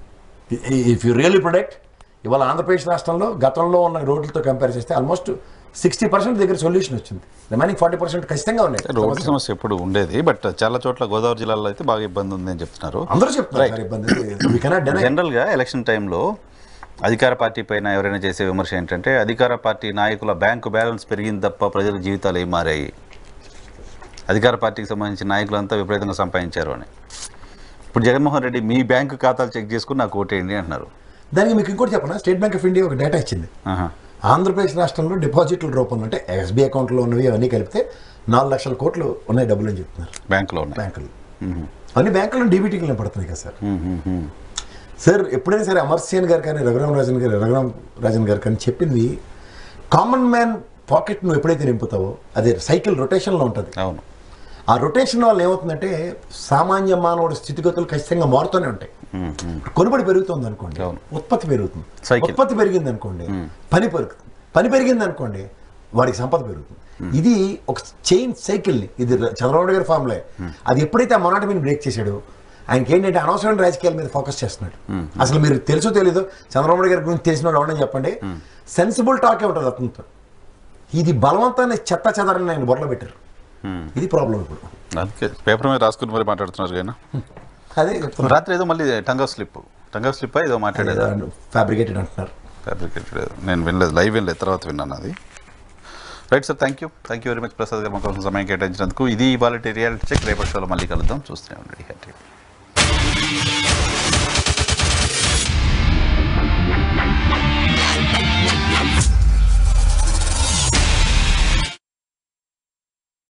ఇఫ్ యూ రియల్లీ ప్రొడక్ట్ ఇవాళ ఆంధ్రప్రదేశ్ రాష్ట్రంలో గతంలో ఉన్న రోడ్లతో కంపేర్ చేస్తే ఆల్మోస్ట్ సిక్స్టీ పర్సెంట్ దగ్గర సొల్యూషన్ వచ్చింది రిమైనింగ్ ఫార్టీ పర్సెంట్ ఖచ్చితంగా ఉన్నాయి రోడ్ల సమస్య ఎప్పుడు ఉండేది బట్ చాలా చోట్ల గోదావరి జిల్లాలో అయితే బాగా ఇబ్బంది ఉంది అని చెప్తున్నారు అందరూ చెప్తున్నారు సార్ ఇబ్బంది వీ కెనాట్ డెనై జనరల్గా ఎలక్షన్ టైంలో అధికార పార్టీ పైన ఎవరైనా చేసే విమర్శ ఏంటంటే అధికార పార్టీ నాయకుల బ్యాంకు బ్యాలెన్స్ పెరిగింది తప్ప ప్రజల జీవితాలు ఏం మారాయి అధికార పార్టీకి సంబంధించిన నాయకులంతా విపరీతంగా సంపాదించారు అని ఇప్పుడు జగన్మోహన్ రెడ్డి మీ బ్యాంకు ఖాతాలు చెక్ చేసుకుని నాకు ఓటేయండి అంటున్నారు దానికి మీకు ఇంకోటి చెప్పనా స్టేట్ బ్యాంక్ ఆఫ్ ఇండియా ఒక డేటా ఇచ్చింది ఆహా. ఆంధ్రప్రదేశ్ రాష్ట్రంలో డిపాజిట్ల రూపంలో అంటే ఎస్బీఐ అకౌంట్లో ఉన్నవి అవన్నీ కలిపితే నాలుగు లక్షల కోట్లు ఉన్నాయి డబ్బులు అని చెప్తున్నారు బ్యాంకులో ఉన్నాయి బ్యాంకులు మ్మ్. అన్ని బ్యాంకులు డీబీటీలు పడుతున్నాయి కదా సార్ మ్మ్. మ్మ్. మ్మ్. సార్ ఎప్పుడైనా సరే అమర్ సేన్ గారు కానీ రఘురామ్ రాజన్ గారు రఘురామ్ రాజన్ గారు కానీ చెప్పింది కామన్ మ్యాన్ పాకెట్ నువ్వు ఎప్పుడైతే నింపుతావో అదే సైకిల్ రొటేషన్లో ఉంటుంది అవును ఆ రొటేషన్ వల్ల ఏమవుతుందంటే సామాన్య మానవుడి స్థితిగతులు ఖచ్చితంగా మారుతూనే ఉంటాయి మ్మ్. మ్మ్. కొనుబడి పెరుగుతుంది అనుకోండి అవును. ఉత్పత్తి పెరుగుతుంది సైకిల్. ఉత్పత్తి పెరిగింది అనుకోండి పని పెరుగుతుంది పని పెరిగింది అనుకోండి వాడికి సంపద పెరుగుతుంది ఇది ఒక చైన్ సైకిల్ని ఇది చంద్రబాబు నాయుడు గారి ఫామ్లే అది ఎప్పుడైతే ఆ మొనాటమీని బ్రేక్ చేశాడో ఆయనకి ఏంటంటే అనవసరమైన రాజకీయాల మీద ఫోకస్ చేస్తున్నాడు అసలు మీరు తెలుసో తెలీదో చంద్రబాబు నాయుడు గారి గురించి తెలిసిన వాళ్ళు ఎవరైనా చెప్పండి సెన్సిబుల్ టాకే ఉంటుంది అతనితో ఇది బలవంతాన్ని చెత్త చెదరని ఆయన బొరలో పెట్టారు మ్మ్. ఇది ప్రాబ్లం ఇప్పుడు అందుకే పేపర్ మీద రాసుకుని మరి మాట్లాడుతున్నారు కానీ అదే చెప్తున్నారు రాత్రి ఏదో మళ్ళీ టంగా స్లిప్ టంగా స్లిప్ ఏదో మాట్లాడేది ఫ్యాబ్రికేటెడ్ అంటున్నారు ఫ్యాబ్రికేటెడ్ నేను వినలేదు లైవ్ వినలేదు తర్వాత విన్నాను అది right sir thank you thank you very much Prasad గారు మా కోసం సమయం కేటాయించినందుకు ఇది ఇవాళ రియాలిటీ చెక్ రేపటి షోలో మళ్ళీ కలుద్దాం చూస్తూనే ఉండండి హ్యాపీ